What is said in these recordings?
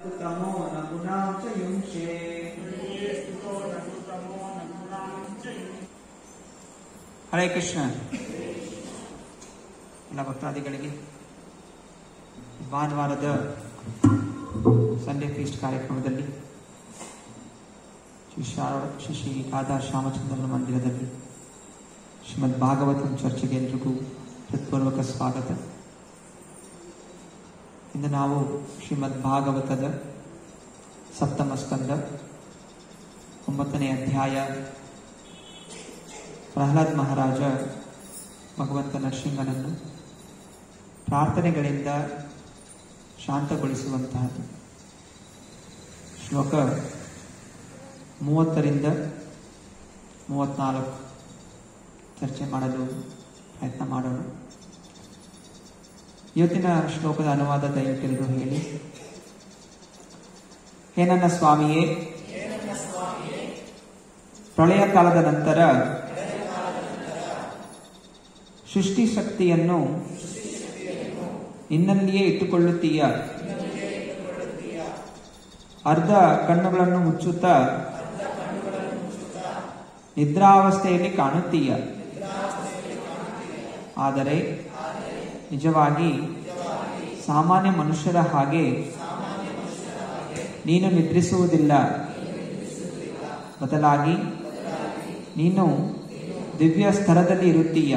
तमो न गुणां च युङ्क्षे ಹರೇ ಕೃಷ್ಣ ಎಲ್ಲ ಭಕ್ತಾದಿಗಳಿಗೆ ಭಾನುವಾರದ ಸಂಡೇ ಫೀಸ್ಟ್ ಕಾರ್ಯಕ್ರಮದಲ್ಲಿ ಶ್ರೀ ಶಾರ ಶ್ರೀ ಶ್ರೀ ರಾಧಾ ಶ್ಯಾಮಚಂದ್ರನ ಮಂದಿರದಲ್ಲಿ ಶ್ರೀಮದ್ ಭಾಗವತಂ ಚರ್ಚೆಗೆ ಎಲ್ರಿಗೂ ಹೃತ್ಪೂರ್ವಕ ಸ್ವಾಗತ ಇಂದು ನಾವು ಶ್ರೀಮದ್ ಭಾಗವತದ ಸಪ್ತಮ ಸ್ಕಂದ ಒಂಬತ್ತನೇ ಅಧ್ಯಾಯ ಪ್ರಹ್ಲಾದ್ ಮಹಾರಾಜ ಭಗವಂತ ನರಸಿಂಹನನ್ನು ಪ್ರಾರ್ಥನೆಗಳಿಂದ ಶಾಂತಗೊಳಿಸುವಂತಹದ್ದು ಶ್ಲೋಕ ಮೂವತ್ತರಿಂದ ಮೂವತ್ನಾಲ್ಕು ಚರ್ಚೆ ಮಾಡಲು ಪ್ರಯತ್ನ ಮಾಡೋಣ ಇವತ್ತಿನ ಶ್ಲೋಕದ ಅನುವಾದ ದಯವಿಟ್ಟು ಹೇಳಿ ಹೇ ನನ್ನ ಸ್ವಾಮಿಯೇ ಪ್ರಳಯ ಕಾಲದ ನಂತರ ಸೃಷ್ಟಿ ಶಕ್ತಿಯನ್ನು ನಿನ್ನಲ್ಲಿಯೇ ಇಟ್ಟುಕೊಳ್ಳುತ್ತೀಯ ಅರ್ಧ ಕಣ್ಣುಗಳನ್ನು ಮುಚ್ಚುತ್ತಾ ನಿದ್ರಾವಸ್ಥೆಯಲ್ಲಿ ಕಾಣುತ್ತೀಯ ಆದರೆ ನಿಜವಾಗಿ ಸಾಮಾನ್ಯ ಮನುಷ್ಯರ ಹಾಗೆ ನೀನು ನಿದ್ರಿಸುವುದಿಲ್ಲ ಬದಲಾಗಿ ನೀನು ದಿವ್ಯ ಸ್ತರದಲ್ಲಿ ಇರುತ್ತೀಯ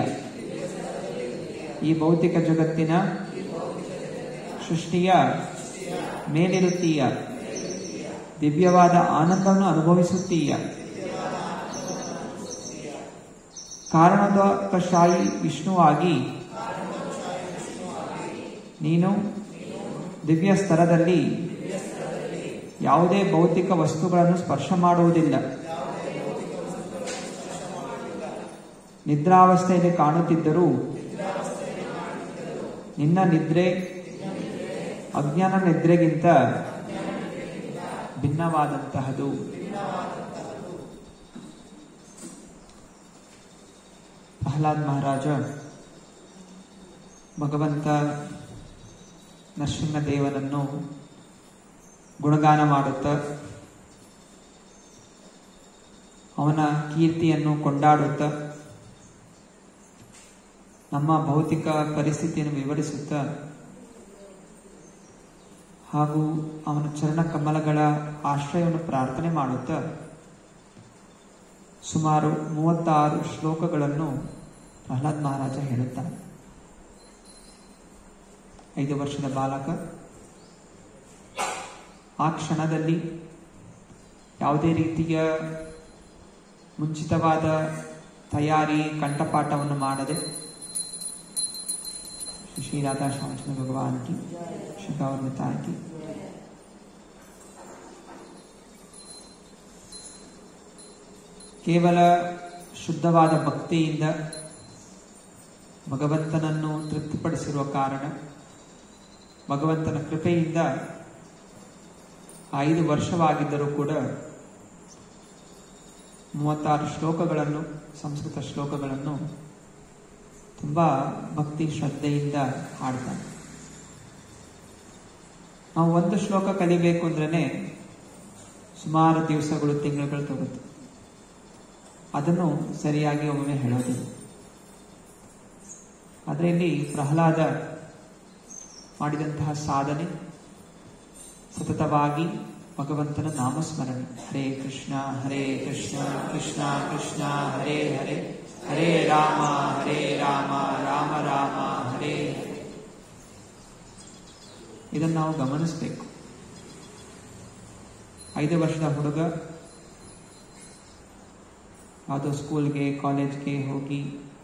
ಈ ಭೌತಿಕ ಜಗತ್ತಿನ ಸೃಷ್ಟಿಯ ಮೇಲಿರುತ್ತೀಯ ದಿವ್ಯವಾದ ಆನಂದವನ್ನು ಅನುಭವಿಸುತ್ತೀಯ ಕಾರಣದೋಕಶಾಹಿ ವಿಷ್ಣುವಾಗಿ ನೀನು ದಿವ್ಯ ಸ್ತರದಲ್ಲಿ ಯಾವುದೇ ಭೌತಿಕ ವಸ್ತುಗಳನ್ನು ಸ್ಪರ್ಶ ಮಾಡುವುದಿಲ್ಲ ನಿದ್ರಾವಸ್ಥೆಯಲ್ಲಿ ಕಾಣುತ್ತಿದ್ದರೂ ನಿನ್ನ ನಿದ್ರೆ ಅಜ್ಞಾನ ನಿದ್ರೆಗಿಂತ ಭಿನ್ನವಾದಂತಹದು ಪ್ರಹ್ಲಾದ್ ಮಹಾರಾಜ ಭಗವಂತ ನರಸಿಂಹದೇವನನ್ನು ಗುಣಗಾನ ಮಾಡುತ್ತಾ ಅವನ ಕೀರ್ತಿಯನ್ನು ಕೊಂಡಾಡುತ್ತಾ ನಮ್ಮ ಭೌತಿಕ ಪರಿಸ್ಥಿತಿಯನ್ನು ವಿವರಿಸುತ್ತಾ ಹಾಗೂ ಅವನ ಚರಣ ಕಮಲಗಳ ಆಶ್ರಯವನ್ನು ಪ್ರಾರ್ಥನೆ ಮಾಡುತ್ತಾ ಸುಮಾರು ಮೂವತ್ತಾರು ಶ್ಲೋಕಗಳನ್ನು ಪ್ರಹ್ಲಾದ್ ಮಹಾರಾಜ ಹೇಳುತ್ತಾನೆ ಐದು ವರ್ಷದ ಬಾಲಕ ಆ ಕ್ಷಣದಲ್ಲಿ ಯಾವುದೇ ರೀತಿಯ ಮುಂಚಿತವಾದ ತಯಾರಿ ಕಂಠಪಾಠವನ್ನು ಮಾಡದೆ श्री राधा श्यामचंद्र भगवान की श्री गौरवता की ಕೇವಲ ಶುದ್ಧವಾದ ಭಕ್ತಿಯಿಂದ ಭಗವಂತನನ್ನು ತೃಪ್ತಿಪಡಿಸಿರುವ ಕಾರಣ ಭಗವಂತನ ಕೃಪೆಯಿಂದ ಐದು ವರ್ಷವಾಗಿದ್ದರೂ ಕೂಡ ಮೂವತ್ತಾರು ಶ್ಲೋಕಗಳನ್ನು ಸಂಸ್ಕೃತ ಶ್ಲೋಕಗಳನ್ನು ತುಂಬ ಭಕ್ತಿ ಶ್ರದ್ಧೆಯಿಂದ ಹಾಡ್ತಾನೆ ನಾವು ಒಂದು ಶ್ಲೋಕ ಕಲಿಬೇಕು ಅಂದ್ರೇ ಸುಮಾರು ದಿವಸಗಳು ತಿಂಗಳುಗಳು ತಗುತ್ತೆ ಅದನ್ನು ಸರಿಯಾಗಿ ಒಮ್ಮೆ ಹೇಳೋದಿಲ್ಲ ಆದರೆ ಇಲ್ಲಿ ಪ್ರಹ್ಲಾದ ಮಾಡಿದಂತಹ ಸಾಧನೆ ಸತತವಾಗಿ ಭಗವಂತನ ನಾಮಸ್ಮರಣೆ ಹರೇ ಕೃಷ್ಣ ಹರೇ ಕೃಷ್ಣ ಕೃಷ್ಣ ಕೃಷ್ಣ ಹರೇ ಹರೇ ಹರೇ ರಾಮ ಹರೇ ರಾಮ ರಾಮ ರಾಮ ಹರೇ ಇದನ್ನು ನಾವು ಗಮನಿಸಬೇಕು ಐದು ವರ್ಷದ ಹುಡುಗ ಯಾವುದೋ ಸ್ಕೂಲ್ಗೆ ಕಾಲೇಜ್ಗೆ ಹೋಗಿ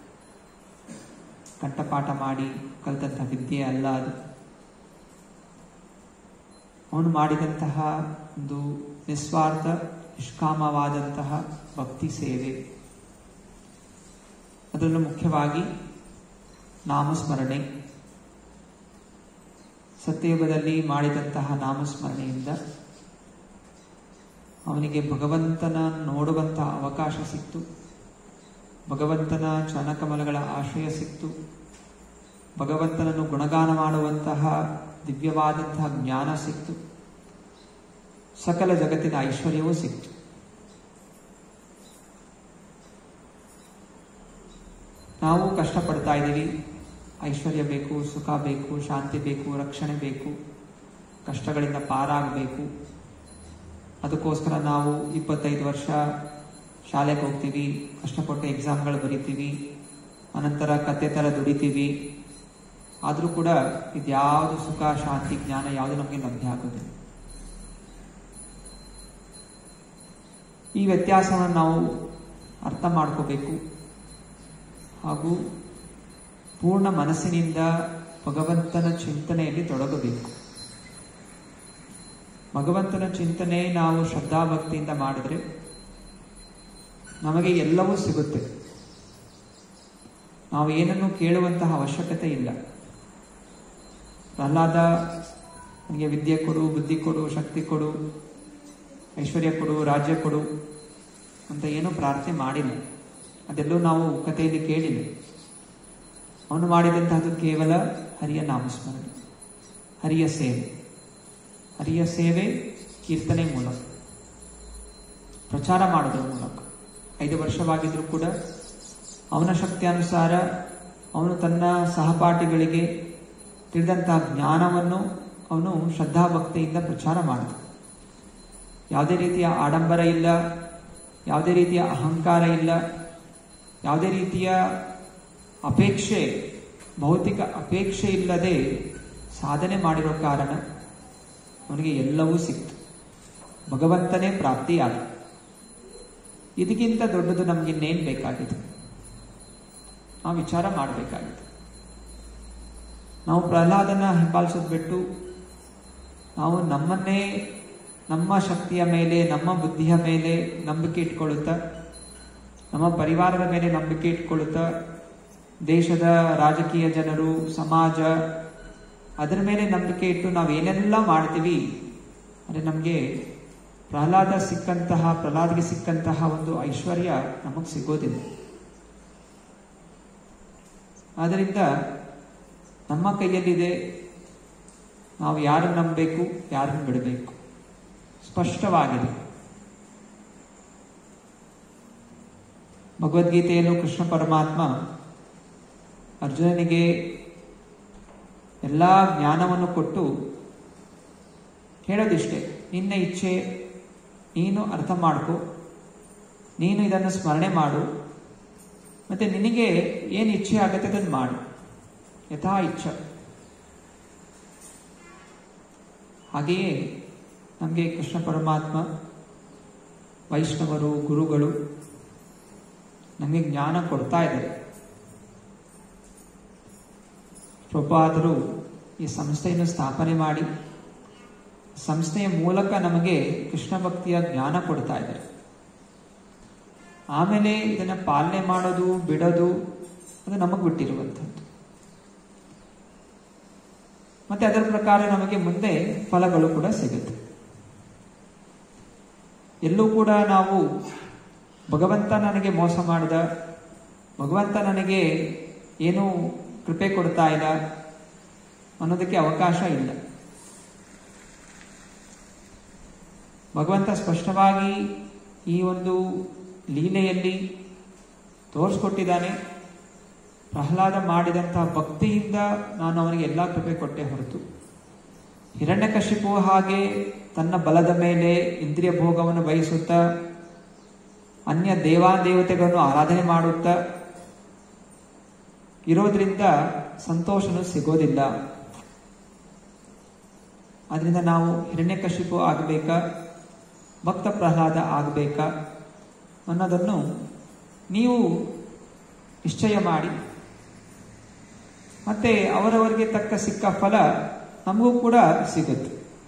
ಕಂಠಪಾಠ ಮಾಡಿ ಕಲಿತಂಥ ವಿದ್ಯೆ ಅಲ್ಲ ಅದು ಅವನು ಮಾಡಿದಂತಹ ಒಂದು ನಿಸ್ವಾರ್ಥ ನಿಷ್ಕಾಮವಾದಂತಹ ಭಕ್ತಿ ಸೇವೆ ಅದರಲ್ಲೂ ಮುಖ್ಯವಾಗಿ ನಾಮಸ್ಮರಣೆ ಸತ್ಯಯುಗದಲ್ಲಿ ಮಾಡಿದಂತಹ ನಾಮಸ್ಮರಣೆಯಿಂದ ಅವನಿಗೆ ಭಗವಂತನ ನೋಡುವಂತಹ ಅವಕಾಶ ಸಿಕ್ತು ಭಗವಂತನ ಚರಣಕಮಲಗಳ ಆಶ್ರಯ ಸಿಕ್ತು ಭಗವಂತನನ್ನು ಗುಣಗಾನ ಮಾಡುವಂತಹ ದಿವ್ಯವಾದಂತಹ ಜ್ಞಾನ ಸಿಕ್ತು ಸಕಲ ಜಗತ್ತಿನ ಐಶ್ವರ್ಯವೂ ಸಿಕ್ತು ನಾವು ಕಷ್ಟಪಡ್ತಾ ಇದ್ದೀವಿ ಐಶ್ವರ್ಯ ಬೇಕು ಸುಖ ಬೇಕು ಶಾಂತಿ ಬೇಕು ರಕ್ಷಣೆ ಬೇಕು ಕಷ್ಟಗಳಿಂದ ಪಾರಾಗಬೇಕು ಅದಕ್ಕೋಸ್ಕರ ನಾವು ಇಪ್ಪತ್ತೈದು ವರ್ಷ ಶಾಲೆಗೆ ಹೋಗ್ತೀವಿ ಕಷ್ಟಪಟ್ಟು ಎಕ್ಸಾಮ್ಗಳು ಬರಿತೀವಿ ಅನಂತರ ಕತೆ ಥರ ದುಡಿತೀವಿ ಆದರೂ ಕೂಡ ಇದ್ಯಾವುದು ಸುಖ ಶಾಂತಿ ಜ್ಞಾನ ಯಾವುದು ನಮಗೆ ಲಭ್ಯ ಆಗೋದಿಲ್ಲ ಈ ವ್ಯತ್ಯಾಸವನ್ನು ನಾವು ಅರ್ಥ ಮಾಡ್ಕೋಬೇಕು ಹಾಗೂ ಪೂರ್ಣ ಮನಸ್ಸಿನಿಂದ ಭಗವಂತನ ಚಿಂತನೆಯಲ್ಲಿ ತೊಡಗಬೇಕು ಭಗವಂತನ ಚಿಂತನೆ ನಾವು ಶ್ರದ್ಧಾಭಕ್ತಿಯಿಂದ ಮಾಡಿದ್ರೆ ನಮಗೆ ಎಲ್ಲವೂ ಸಿಗುತ್ತೆ ನಾವು ಏನನ್ನು ಕೇಳುವಂತಹ ಅವಶ್ಯಕತೆ ಇಲ್ಲ ಪ್ರಹ್ಲಾದ ನನಗೆ ವಿದ್ಯೆ ಕೊಡು ಬುದ್ಧಿ ಕೊಡು ಶಕ್ತಿ ಕೊಡು ಐಶ್ವರ್ಯ ಕೊಡು ರಾಜ್ಯ ಕೊಡು ಅಂತ ಏನೂ ಪ್ರಾರ್ಥನೆ ಮಾಡಿಲ್ಲ ಅದೆಲ್ಲೂ ನಾವು ಕಥೆಯಲ್ಲಿ ಕೇಳಿಲ್ಲ ಅವನು ಮಾಡಿದಂತಹದ್ದು ಕೇವಲ ಹರಿಯ ನಾಮಸ್ಮರಣೆ ಹರಿಯ ಸೇವೆ ಹರಿಯ ಸೇವೆ ಕೀರ್ತನೆ ಮೂಲಕ ಪ್ರಚಾರ ಮಾಡೋದ್ರ ಮೂಲಕ ಐದು ವರ್ಷವಾಗಿದ್ರೂ ಕೂಡ ಅವನ ಶಕ್ತಿಯಾನುಸಾರ ಅವನು ತನ್ನ ಸಹಪಾಠಿಗಳಿಗೆ ತಿಳಿದಂತಹ ಜ್ಞಾನವನ್ನು ಅವನು ಶ್ರದ್ಧಾಭಕ್ತಿಯಿಂದ ಪ್ರಚಾರ ಮಾಡಿದ ಯಾವುದೇ ರೀತಿಯ ಆಡಂಬರ ಇಲ್ಲ ಯಾವುದೇ ರೀತಿಯ ಅಹಂಕಾರ ಇಲ್ಲ ಯಾವುದೇ ರೀತಿಯ ಅಪೇಕ್ಷೆ ಭೌತಿಕ ಅಪೇಕ್ಷೆ ಇಲ್ಲದೆ ಸಾಧನೆ ಮಾಡಿರೋ ಕಾರಣ ಅವನಿಗೆ ಎಲ್ಲವೂ ಸಿಕ್ತು ಭಗವಂತನೇ ಪ್ರಾಪ್ತಿಯಾದ ಇದಕ್ಕಿಂತ ದೊಡ್ಡದು ನಮ್ಗೆ ಇನ್ನೇನು ಬೇಕಾಗಿದೆ ನಾವು ವಿಚಾರ ಮಾಡಬೇಕಾಗಿದೆ ನಾವು ಪ್ರಹ್ಲಾದನ ಹಿಂಬಾಲಿಸೋದು ಬಿಟ್ಟು ನಾವು ನಮ್ಮನ್ನೇ ನಮ್ಮ ಶಕ್ತಿಯ ಮೇಲೆ ನಮ್ಮ ಬುದ್ಧಿಯ ಮೇಲೆ ನಂಬಿಕೆ ಇಟ್ಕೊಳ್ಳುತ್ತಾ ನಮ್ಮ ಪರಿವಾರದ ಮೇಲೆ ನಂಬಿಕೆ ಇಟ್ಕೊಳ್ಳುತ್ತಾ ದೇಶದ ರಾಜಕೀಯ ಜನರು ಸಮಾಜ ಅದರ ಮೇಲೆ ನಂಬಿಕೆ ಇಟ್ಟು ನಾವು ಏನೆಲ್ಲ ಮಾಡ್ತೀವಿ ಅಂದರೆ ನಮಗೆ ಪ್ರಹ್ಲಾದ ಸಿಕ್ಕಂತಹ ಪ್ರಹ್ಲಾದ್ಗೆ ಸಿಕ್ಕಂತಹ ಒಂದು ಐಶ್ವರ್ಯ ನಮಗೆ ಸಿಗೋದಿಲ್ಲ ಆದ್ದರಿಂದ ನಮ್ಮ ಕೈಯಲ್ಲಿದೆ ನಾವು ಯಾರನ್ನು ನಂಬಬೇಕು ಯಾರನ್ನು ಬಿಡಬೇಕು ಸ್ಪಷ್ಟವಾಗಿದೆ ಭಗವದ್ಗೀತೆಯಲ್ಲೂ ಕೃಷ್ಣ ಪರಮಾತ್ಮ ಅರ್ಜುನನಿಗೆ ಎಲ್ಲ ಜ್ಞಾನವನ್ನು ಕೊಟ್ಟು ಹೇಳೋದಿಷ್ಟೇ ನಿನ್ನ ಇಚ್ಛೆ ನೀನು ಅರ್ಥ ಮಾಡ್ಕೊ ನೀನು ಇದನ್ನು ಸ್ಮರಣೆ ಮಾಡು ಮತ್ತೆ ನಿನಗೆ ಏನು ಇಚ್ಛೆ ಆಗುತ್ತೆ ಅದನ್ನು ಮಾಡು ಯಥಾ ಇಚ್ಛ ಹಾಗೆಯೇ ನಮಗೆ ಕೃಷ್ಣ ಪರಮಾತ್ಮ ವೈಷ್ಣವರು ಗುರುಗಳು ನಮಗೆ ಜ್ಞಾನ ಕೊಡ್ತಾ ಇದ್ದಾರೆ ಪ್ರಭಾದರು ಈ ಸಂಸ್ಥೆಯನ್ನು ಸ್ಥಾಪನೆ ಮಾಡಿ ಸಂಸ್ಥೆಯ ಮೂಲಕ ನಮಗೆ ಕೃಷ್ಣ ಭಕ್ತಿಯ ಜ್ಞಾನ ಕೊಡ್ತಾ ಇದ್ದಾರೆ ಆಮೇಲೆ ಇದನ್ನ ಪಾಲನೆ ಮಾಡೋದು ಬಿಡೋದು ಅದು ನಮಗೆ ಬಿಟ್ಟಿರುವಂಥದ್ದು ಮತ್ತೆ ಅದರ ಪ್ರಕಾರ ನಮಗೆ ಮುಂದೆ ಫಲಗಳು ಕೂಡ ಸಿಗುತ್ತೆ ಎಲ್ಲೂ ಕೂಡ ನಾವು ಭಗವಂತ ನನಗೆ ಮೋಸ ಮಾಡಿದ ಭಗವಂತ ನನಗೆ ಏನು ಕೃಪೆ ಕೊಡ್ತಾ ಇಲ್ಲ ಅನ್ನೋದಕ್ಕೆ ಅವಕಾಶ ಇಲ್ಲ ಭಗವಂತ ಸ್ಪಷ್ಟವಾಗಿ ಈ ಒಂದು ಲೀಲೆಯಲ್ಲಿ ತೋರಿಸ್ಕೊಟ್ಟಿದ್ದಾನೆ ಪ್ರಹ್ಲಾದ ಮಾಡಿದಂತಹ ಭಕ್ತಿಯಿಂದ ನಾನು ಅವನಿಗೆ ಎಲ್ಲ ಕೃಪೆ ಕೊಟ್ಟೆ ಹೊರತು ಹಿರಣ್ಯಕಶಿಪು ಹಾಗೆ ತನ್ನ ಬಲದ ಮೇಲೆ ಇಂದ್ರಿಯ ಭೋಗವನ್ನು ಬಯಸುತ್ತಾ ಅನ್ಯ ದೇವಾದೇವತೆಗಳನ್ನು ಆರಾಧನೆ ಮಾಡುತ್ತಾ ಇರೋದ್ರಿಂದ ಸಂತೋಷನು ಸಿಗೋದಿಲ್ಲ ಆದ್ರಿಂದ ನಾವು ಹಿರಣ್ಯಕಶಿಪು ಆಗಬೇಕಾ ಭಕ್ತ ಪ್ರಹ್ಲಾದ ಆಗಬೇಕಾ ಅನ್ನೋದನ್ನು ನೀವು ನಿಶ್ಚಯ ಮಾಡಿ ಮತ್ತೆ ಅವರವರಿಗೆ ತಕ್ಕ ಸಿಕ್ಕ ಫಲ ನಮಗೂ ಕೂಡ ಸಿಗುತ್ತೆ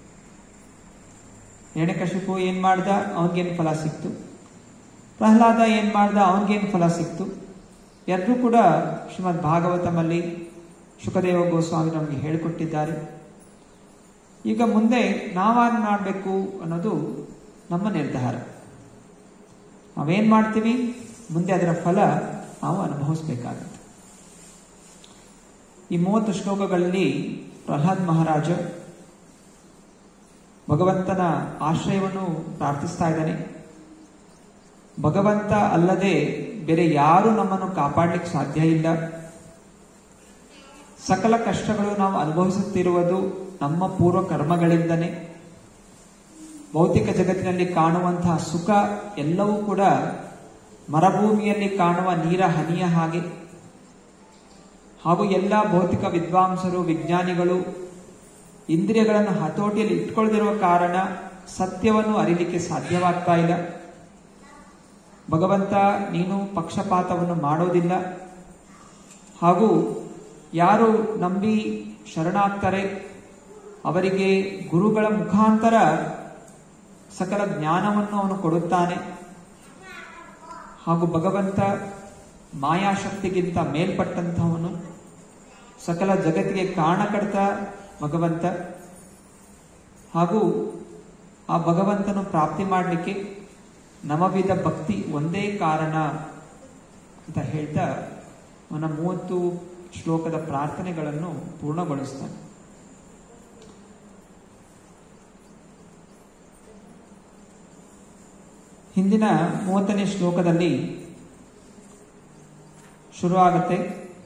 ಹಿರಣ್ಯಕಶಿಪು ಏನ್ ಮಾಡ್ದ ಅವನಿಗೇನು ಫಲ ಸಿಕ್ತು ಪ್ರಹ್ಲಾದ ಏನ್ ಮಾಡ್ದ ಅವನಿಗೇನು ಫಲ ಸಿಕ್ತು ಎಲ್ಲರೂ ಕೂಡ ಶ್ರೀಮದ್ ಭಾಗವತಮಲ್ಲಿ ಶುಕದೇವ ಗೋಸ್ವಾಮಿ ನಮಗೆ ಹೇಳಿಕೊಟ್ಟಿದ್ದಾರೆ ಈಗ ಮುಂದೆ ನಾವೇನ್ ಮಾಡಬೇಕು ಅನ್ನೋದು ನಮ್ಮ ನಿರ್ಧಾರ ನಾವೇನ್ ಮಾಡ್ತೀವಿ ಮುಂದೆ ಅದರ ಫಲ ನಾವು ಅನುಭವಿಸ್ಬೇಕಾಗುತ್ತೆ ಈ ಮೂವತ್ತು ಶ್ಲೋಕಗಳಲ್ಲಿ ಪ್ರಹ್ಲಾದ್ ಮಹಾರಾಜ ಭಗವಂತನ ಆಶ್ರಯವನ್ನು ಪ್ರಾರ್ಥಿಸ್ತಾ ಇದ್ದಾನೆ ಭಗವಂತ ಅಲ್ಲದೆ ಬೇರೆ ಯಾರು ನಮ್ಮನ್ನು ಕಾಪಾಡಲಿಕ್ಕೆ ಸಾಧ್ಯ ಇಲ್ಲ ಸಕಲ ಕಷ್ಟಗಳು ನಾವು ಅನುಭವಿಸುತ್ತಿರುವುದು ನಮ್ಮ ಪೂರ್ವ ಕರ್ಮಗಳಿಂದನೇ ಭೌತಿಕ ಜಗತ್ತಿನಲ್ಲಿ ಕಾಣುವಂತಹ ಸುಖ ಎಲ್ಲವೂ ಕೂಡ ಮರುಭೂಮಿಯಲ್ಲಿ ಕಾಣುವ ನೀರ ಹನಿಯ ಹಾಗೆ ಹಾಗೂ ಎಲ್ಲ ಭೌತಿಕ ವಿದ್ವಾಂಸರು ವಿಜ್ಞಾನಿಗಳು ಇಂದ್ರಿಯಗಳನ್ನು ಹತೋಟಿಯಲ್ಲಿ ಇಟ್ಕೊಳ್ಳದಿರುವ ಕಾರಣ ಸತ್ಯವನ್ನು ಅರಿಲಿಕ್ಕೆ ಸಾಧ್ಯವಾಗ್ತಾ ಇಲ್ಲ ಭಗವಂತ ನೀನು ಪಕ್ಷಪಾತವನ್ನು ಮಾಡೋದಿಲ್ಲ ಹಾಗೂ ಯಾರು ನಂಬಿ ಶರಣಾಗ್ತಾರೆ ಅವರಿಗೆ ಗುರುಗಳ ಮುಖಾಂತರ ಸಕಲ ಜ್ಞಾನವನ್ನು ಅವನು ಕೊಡುತ್ತಾನೆ ಹಾಗೂ ಭಗವಂತ ಮಾಯಾಶಕ್ತಿಗಿಂತ ಮೇಲ್ಪಟ್ಟಂತಹವನು ಸಕಲ ಜಗತ್ತಿಗೆ ಕಾರಣಕರ್ತ ಭಗವಂತ ಹಾಗೂ ಆ ಭಗವಂತನು ಪ್ರಾಪ್ತಿ ಮಾಡಲಿಕ್ಕೆ ನವವಿಧ ಭಕ್ತಿ ಒಂದೇ ಕಾರಣ ಅಂತ ಹೇಳ್ತಾ ಅವನ ಮೂವತ್ತು ಶ್ಲೋಕದ ಪ್ರಾರ್ಥನೆಗಳನ್ನು ಪೂರ್ಣಗೊಳಿಸ್ತಾನೆ ಹಿಂದಿನ ಮೂವತ್ತನೇ ಶ್ಲೋಕದಲ್ಲಿ ಶುರುವಾಗುತ್ತೆ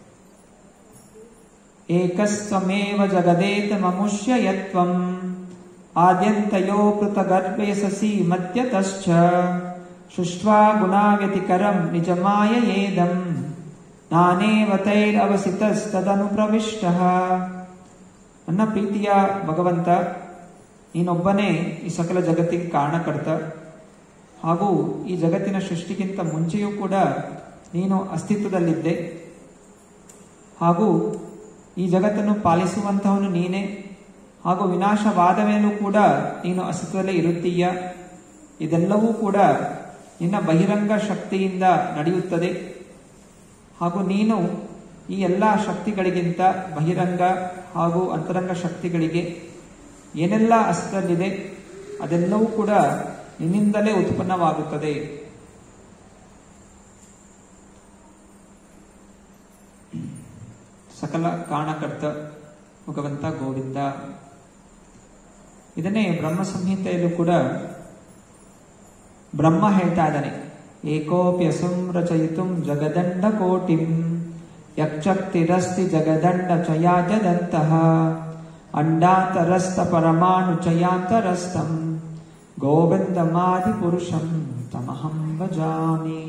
ಏಕಸ್ತ್ವಮೇವ ಜಗದೇತ ಮಮುಷ್ಯ ಯತ್ವಂ ಆದ್ಯಂತಯೋ ಪೃಥಗರ್ಭೆ ಸಸಿ ಮಧ್ಯತಶ್ಚ ಶುಷ್ವಾ ಗುಣಾವ್ಯತಿಕರಂ ನಿಜಮಾಯ ಏದಂ ನಾನೇವ ತೈರವಸಿತಸ್ತದನು ಪ್ರವಿಷ್ಟ ನನ್ನ ಪ್ರೀತಿಯ ಭಗವಂತ ನೀನೊಬ್ಬನೇ ಈ ಸಕಲ ಜಗತ್ತಿಗೆ ಕಾರಣಕರ್ತ ಹಾಗೂ ಈ ಜಗತ್ತಿನ ಸೃಷ್ಟಿಗಿಂತ ಮುಂಚೆಯೂ ಕೂಡ ನೀನು ಅಸ್ತಿತ್ವದಲ್ಲಿದ್ದೆ ಹಾಗೂ ಈ ಜಗತ್ತನ್ನು ಪಾಲಿಸುವಂತಹವನು ನೀನೇ ಹಾಗೂ ವಿನಾಶವಾದ ಮೇಲೂ ಕೂಡ ನೀನು ಅಸ್ತಿತ್ವದಲ್ಲೇ ಇರುತ್ತೀಯ ಇದೆಲ್ಲವೂ ಕೂಡ ನಿನ್ನ ಬಹಿರಂಗ ಶಕ್ತಿಯಿಂದ ನಡೆಯುತ್ತದೆ ಹಾಗೂ ನೀನು ಈ ಎಲ್ಲ ಶಕ್ತಿಗಳಿಗಿಂತ ಬಹಿರಂಗ ಹಾಗೂ ಅಂತರಂಗ ಶಕ್ತಿಗಳಿಗೆ ಏನೆಲ್ಲ ಅಸ್ತಿತ್ವದಲ್ಲಿದೆ ಅದೆಲ್ಲವೂ ಕೂಡ ನಿನ್ನಿಂದಲೇ ಉತ್ಪನ್ನವಾಗುತ್ತದೆ ಸಕಲ ಕಾರಣಕರ್ತ ಭಗವಂತ ಗೋವಿಂದ ಇದನ್ನೇ ಬ್ರಹ್ಮ ಸಂಹಿತೆಯಲ್ಲೂ ಕೂಡ ಬ್ರಹ್ಮ ಹೇಳ್ತಾ ಇದ್ದಾನೆ ಏಕೋಪ್ಯಸಂ ರಚಯಿತು ಜಗದಂಡ ಕೋಟಿಂ ಯಕ್ಷಕ್ತಿರಸ್ತಿ ಜಗದಂಡ ಚಯಾಜದಂತಹ ಅಂಡಾಂತರಸ್ಥ ಪರಮಾಣು ಚಯಾಂತರಸ್ಥಂ ಗೋವಿಂದಮಾದಿ ಪುರುಷಂ ತಮಹಂ ಭಜಾಮಿ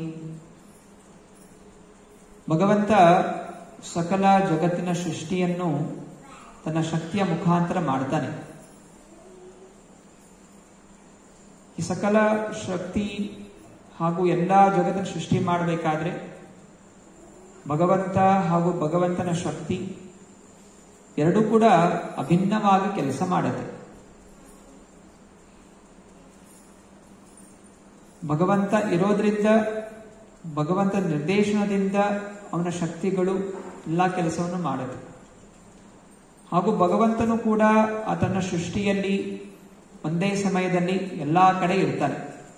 ಭಗವಂತ ಸಕಲ ಜಗತ್ತಿನ ಸೃಷ್ಟಿಯನ್ನು ತನ್ನ ಶಕ್ತಿಯ ಮುಖಾಂತರ ಮಾಡ್ತಾನೆ ಈ ಸಕಲ ಶಕ್ತಿ ಹಾಗೂ ಎಲ್ಲ ಜಗತ್ತಿನ ಸೃಷ್ಟಿ ಮಾಡಬೇಕಾದ್ರೆ ಭಗವಂತ ಹಾಗೂ ಭಗವಂತನ ಶಕ್ತಿ ಎರಡೂ ಕೂಡ ಅಭಿನ್ನವಾಗಿ ಕೆಲಸ ಮಾಡುತ್ತೆ ಭಗವಂತ ಇರೋದ್ರಿಂದ ಭಗವಂತ ನಿರ್ದೇಶನದಿಂದ ಅವನ ಶಕ್ತಿಗಳು ಎಲ್ಲ ಕೆಲಸವನ್ನು ಮಾಡುತ್ತೆ ಹಾಗೂ ಭಗವಂತನು ಕೂಡ ತನ್ನ ಸೃಷ್ಟಿಯಲ್ಲಿ ಒಂದೇ ಸಮಯದಲ್ಲಿ ಎಲ್ಲಾ ಕಡೆ ಇರ್ತಾನೆ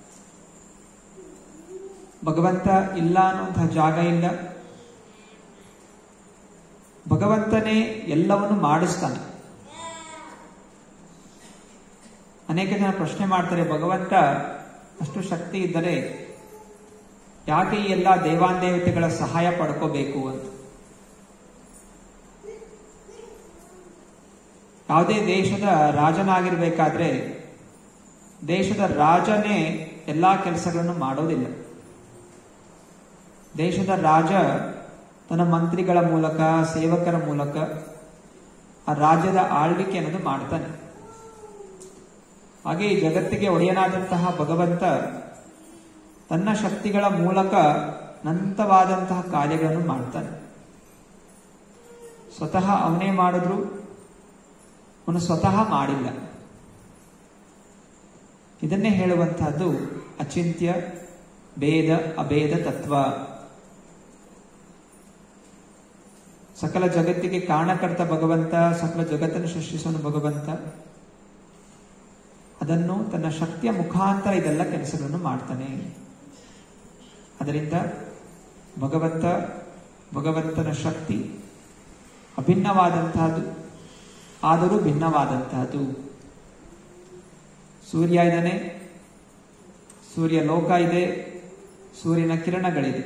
ಭಗವಂತ ಇಲ್ಲ ಅನ್ನುವಂತಹ ಜಾಗ ಇಲ್ಲ ಭಗವಂತನೇ ಎಲ್ಲವನ್ನು ಮಾಡಿಸ್ತಾನೆ ಅನೇಕ ಜನ ಪ್ರಶ್ನೆ ಮಾಡ್ತಾರೆ ಭಗವಂತ ಅಷ್ಟು ಶಕ್ತಿ ಇದ್ದರೆ ಯಾಕೆ ಈ ಎಲ್ಲ ದೇವಾಂದೇವತೆಗಳ ಸಹಾಯ ಪಡ್ಕೋಬೇಕು ಅಂತ ಯಾವುದೇ ದೇಶದ ರಾಜನಾಗಿರ್ಬೇಕಾದ್ರೆ ದೇಶದ ರಾಜನೇ ಎಲ್ಲಾ ಕೆಲಸಗಳನ್ನು ಮಾಡೋದಿಲ್ಲ ದೇಶದ ರಾಜ ತನ್ನ ಮಂತ್ರಿಗಳ ಮೂಲಕ ಸೇವಕರ ಮೂಲಕ ಆ ರಾಜ್ಯದ ಆಳ್ವಿಕೆ ಅನ್ನೋದು ಮಾಡ್ತಾನೆ ಹಾಗೆ ಈ ಜಗತ್ತಿಗೆ ಒಡೆಯನಾದಂತಹ ಭಗವಂತ ತನ್ನ ಶಕ್ತಿಗಳ ಮೂಲಕ ಅನಂತವಾದಂತಹ ಕಾರ್ಯಗಳನ್ನು ಮಾಡ್ತಾನೆ ಸ್ವತಃ ಅವನೇ ಮಾಡಿದ್ರು ಅವನು ಸ್ವತಃ ಮಾಡಿಲ್ಲ ಇದನ್ನೇ ಹೇಳುವಂತಹದ್ದು ಅಚಿಂತ್ಯ ಭೇದ ಅಭೇದ ತತ್ವ ಸಕಲ ಜಗತ್ತಿಗೆ ಕಾರಣಕರ್ತ ಭಗವಂತ ಸಕಲ ಜಗತ್ತನ್ನು ಸೃಷ್ಟಿಸೋನು ಭಗವಂತ ಅದನ್ನು ತನ್ನ ಶಕ್ತಿಯ ಮುಖಾಂತರ ಇದೆಲ್ಲ ಕೆಲಸಗಳನ್ನು ಮಾಡ್ತಾನೆ ಅದರಿಂದ ಭಗವಂತ ಭಗವಂತನ ಶಕ್ತಿ ಅಭಿನ್ನವಾದಂತಹದ್ದು ಆದರೂ ಭಿನ್ನವಾದಂತಹದ್ದು ಸೂರ್ಯ ಇದ್ದಾನೆ ಸೂರ್ಯ ಲೋಕ ಇದೆ ಸೂರ್ಯನ ಕಿರಣಗಳಿದೆ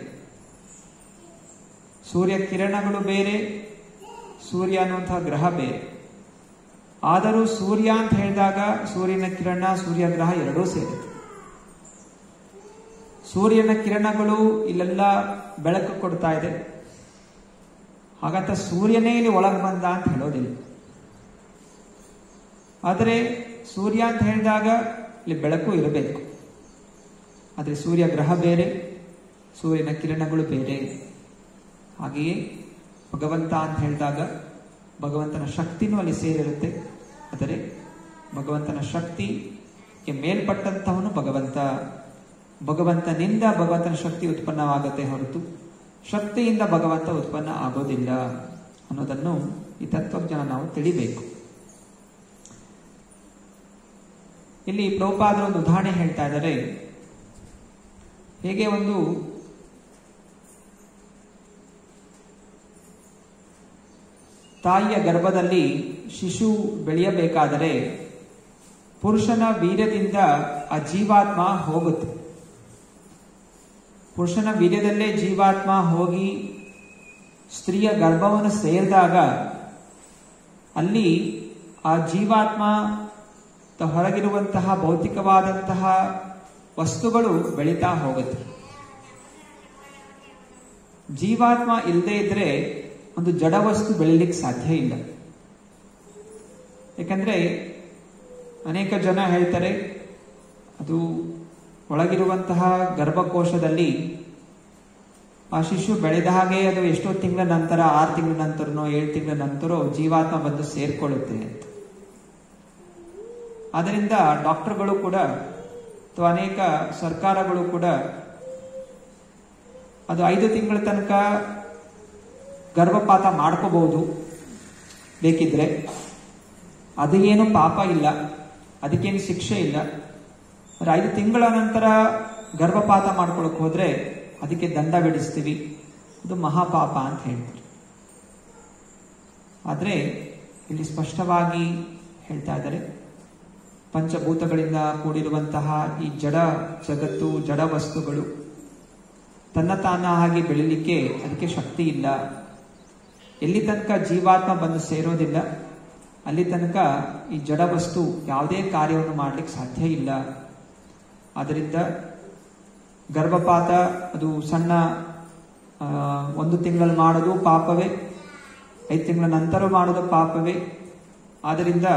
ಸೂರ್ಯ ಕಿರಣಗಳು ಬೇರೆ ಸೂರ್ಯ ಅನ್ನುವಂತಹ ಗ್ರಹ ಬೇರೆ ಆದರೂ ಸೂರ್ಯ ಅಂತ ಹೇಳಿದಾಗ ಸೂರ್ಯನ ಕಿರಣ ಸೂರ್ಯ ಗ್ರಹ ಎರಡೂ ಸೇರುತ್ತೆ ಸೂರ್ಯನ ಕಿರಣಗಳು ಇಲ್ಲೆಲ್ಲ ಬೆಳಕು ಕೊಡ್ತಾ ಇದೆ ಹಾಗಂತ ಸೂರ್ಯನೇ ಇಲ್ಲಿ ಒಳಗೆ ಬಂದ ಅಂತ ಹೇಳೋದಿಲ್ಲ ಆದರೆ ಸೂರ್ಯ ಅಂತ ಹೇಳಿದಾಗ ಇಲ್ಲಿ ಬೆಳಕು ಇರಬೇಕು ಆದರೆ ಸೂರ್ಯ ಗ್ರಹ ಬೇರೆ ಸೂರ್ಯನ ಕಿರಣಗಳು ಬೇರೆ ಹಾಗೆಯೇ ಭಗವಂತ ಅಂತ ಹೇಳಿದಾಗ ಭಗವಂತನ ಶಕ್ತಿನೂ ಅಲ್ಲಿ ಸೇರಿರುತ್ತೆ ಆದರೆ ಭಗವಂತನ ಶಕ್ತಿಗೆ ಮೇಲ್ಪಟ್ಟಂತವನು ಭಗವಂತ ಭಗವಂತನಿಂದ ಭಗವಂತನ ಶಕ್ತಿ ಉತ್ಪನ್ನವಾಗುತ್ತೆ ಹೊರತು ಶಕ್ತಿಯಿಂದ ಭಗವಂತ ಉತ್ಪನ್ನ ಆಗೋದಿಲ್ಲ ಅನ್ನೋದನ್ನು ಈ ತತ್ವಜ್ಞಾನ ನಾವು ತಿಳಿಬೇಕು ಇಲ್ಲಿ ಪ್ರಭುಪಾದರ ಒಂದು ಉದಾಹರಣೆ ಹೇಳ್ತಾ ಇದ್ದಾರೆ ಹೇಗೆ ಒಂದು ತಾಯಿಯ ಗರ್ಭದಲ್ಲಿ ಶಿಶು ಬೆಳೆಯಬೇಕಾದರೆ ಪುರುಷನ ವೀರ್ಯದಿಂದ ಆ ಜೀವಾತ್ಮ ಹೋಗುತ್ತೆ ಪುರುಷನ ವೀರ್ಯದಲ್ಲೇ ಜೀವಾತ್ಮ ಹೋಗಿ ಸ್ತ್ರೀಯ ಗರ್ಭವನ್ನು ಸೇರಿದಾಗ ಅಲ್ಲಿ ಆ ಜೀವಾತ್ಮ ಹೊರಗಿರುವಂತಹ ಭೌತಿಕವಾದಂತಹ ವಸ್ತುಗಳು ಬೆಳೀತಾ ಹೋಗುತ್ತೆ ಜೀವಾತ್ಮ ಇಲ್ಲದೆ ಇದ್ರೆ ಒಂದು ಜಡ ವಸ್ತು ಬೆಳಿಲಿಕ್ಕೆ ಸಾಧ್ಯ ಇಲ್ಲ ಯಾಕಂದ್ರೆ ಅನೇಕ ಜನ ಹೇಳ್ತಾರೆ ಅದು ಒಳಗಿರುವಂತಹ ಗರ್ಭಕೋಶದಲ್ಲಿ ಆ ಶಿಶು ಬೆಳೆದ ಹಾಗೆ ಅದು ಎಷ್ಟೋ ತಿಂಗಳ ನಂತರ ಆರು ತಿಂಗಳ ನಂತರನೋ ಏಳು ತಿಂಗಳ ನಂತರ ಜೀವಾತ್ಮ ಬಂದು ಸೇರ್ಕೊಳ್ಳುತ್ತೆ ಅಂತ ಆದ್ದರಿಂದ ಡಾಕ್ಟರ್ಗಳು ಕೂಡ ಅಥವಾ ಅನೇಕ ಸರ್ಕಾರಗಳು ಕೂಡ ಅದು ಐದು ತಿಂಗಳ ತನಕ ಗರ್ಭಪಾತ ಮಾಡ್ಕೋಬಹುದು ಬೇಕಿದ್ರೆ ಅದು ಏನು ಪಾಪ ಇಲ್ಲ ಅದಕ್ಕೇನು ಶಿಕ್ಷೆ ಇಲ್ಲ ಆದರೆ ಐದು ತಿಂಗಳ ನಂತರ ಗರ್ಭಪಾತ ಮಾಡ್ಕೊಳಕ್ ಹೋದ್ರೆ ಅದಕ್ಕೆ ದಂಡ ಬಿಡಿಸ್ತೀವಿ ಅದು ಮಹಾಪಾಪ ಅಂತ ಹೇಳ್ತಾರೆ ಆದರೆ ಇಲ್ಲಿ ಸ್ಪಷ್ಟವಾಗಿ ಹೇಳ್ತಾ ಇದ್ದಾರೆ ಪಂಚಭೂತಗಳಿಂದ ಕೂಡಿರುವಂತಹ ಈ ಜಡ ಜಗತ್ತು ಜಡ ವಸ್ತುಗಳು ತನ್ನ ತಾನಾಗಿ ಬೆಳಿಲಿಕ್ಕೆ ಅದಕ್ಕೆ ಶಕ್ತಿ ಇಲ್ಲ ಎಲ್ಲಿ ತನಕ ಜೀವಾತ್ಮ ಬಂದು ಸೇರೋದಿಲ್ಲ ಅಲ್ಲಿ ತನಕ ಈ ಜಡ ವಸ್ತು ಯಾವುದೇ ಕಾರ್ಯವನ್ನು ಮಾಡಲಿಕ್ಕೆ ಸಾಧ್ಯ ಇಲ್ಲ ಆದ್ದರಿಂದ ಗರ್ಭಪಾತ ಅದು ಸಣ್ಣ ಒಂದು ತಿಂಗಳಲ್ಲಿ ಮಾಡೋದು ಪಾಪವೇ ಐದು ತಿಂಗಳ ನಂತರ ಮಾಡೋದು ಪಾಪವೇ ಆದ್ದರಿಂದ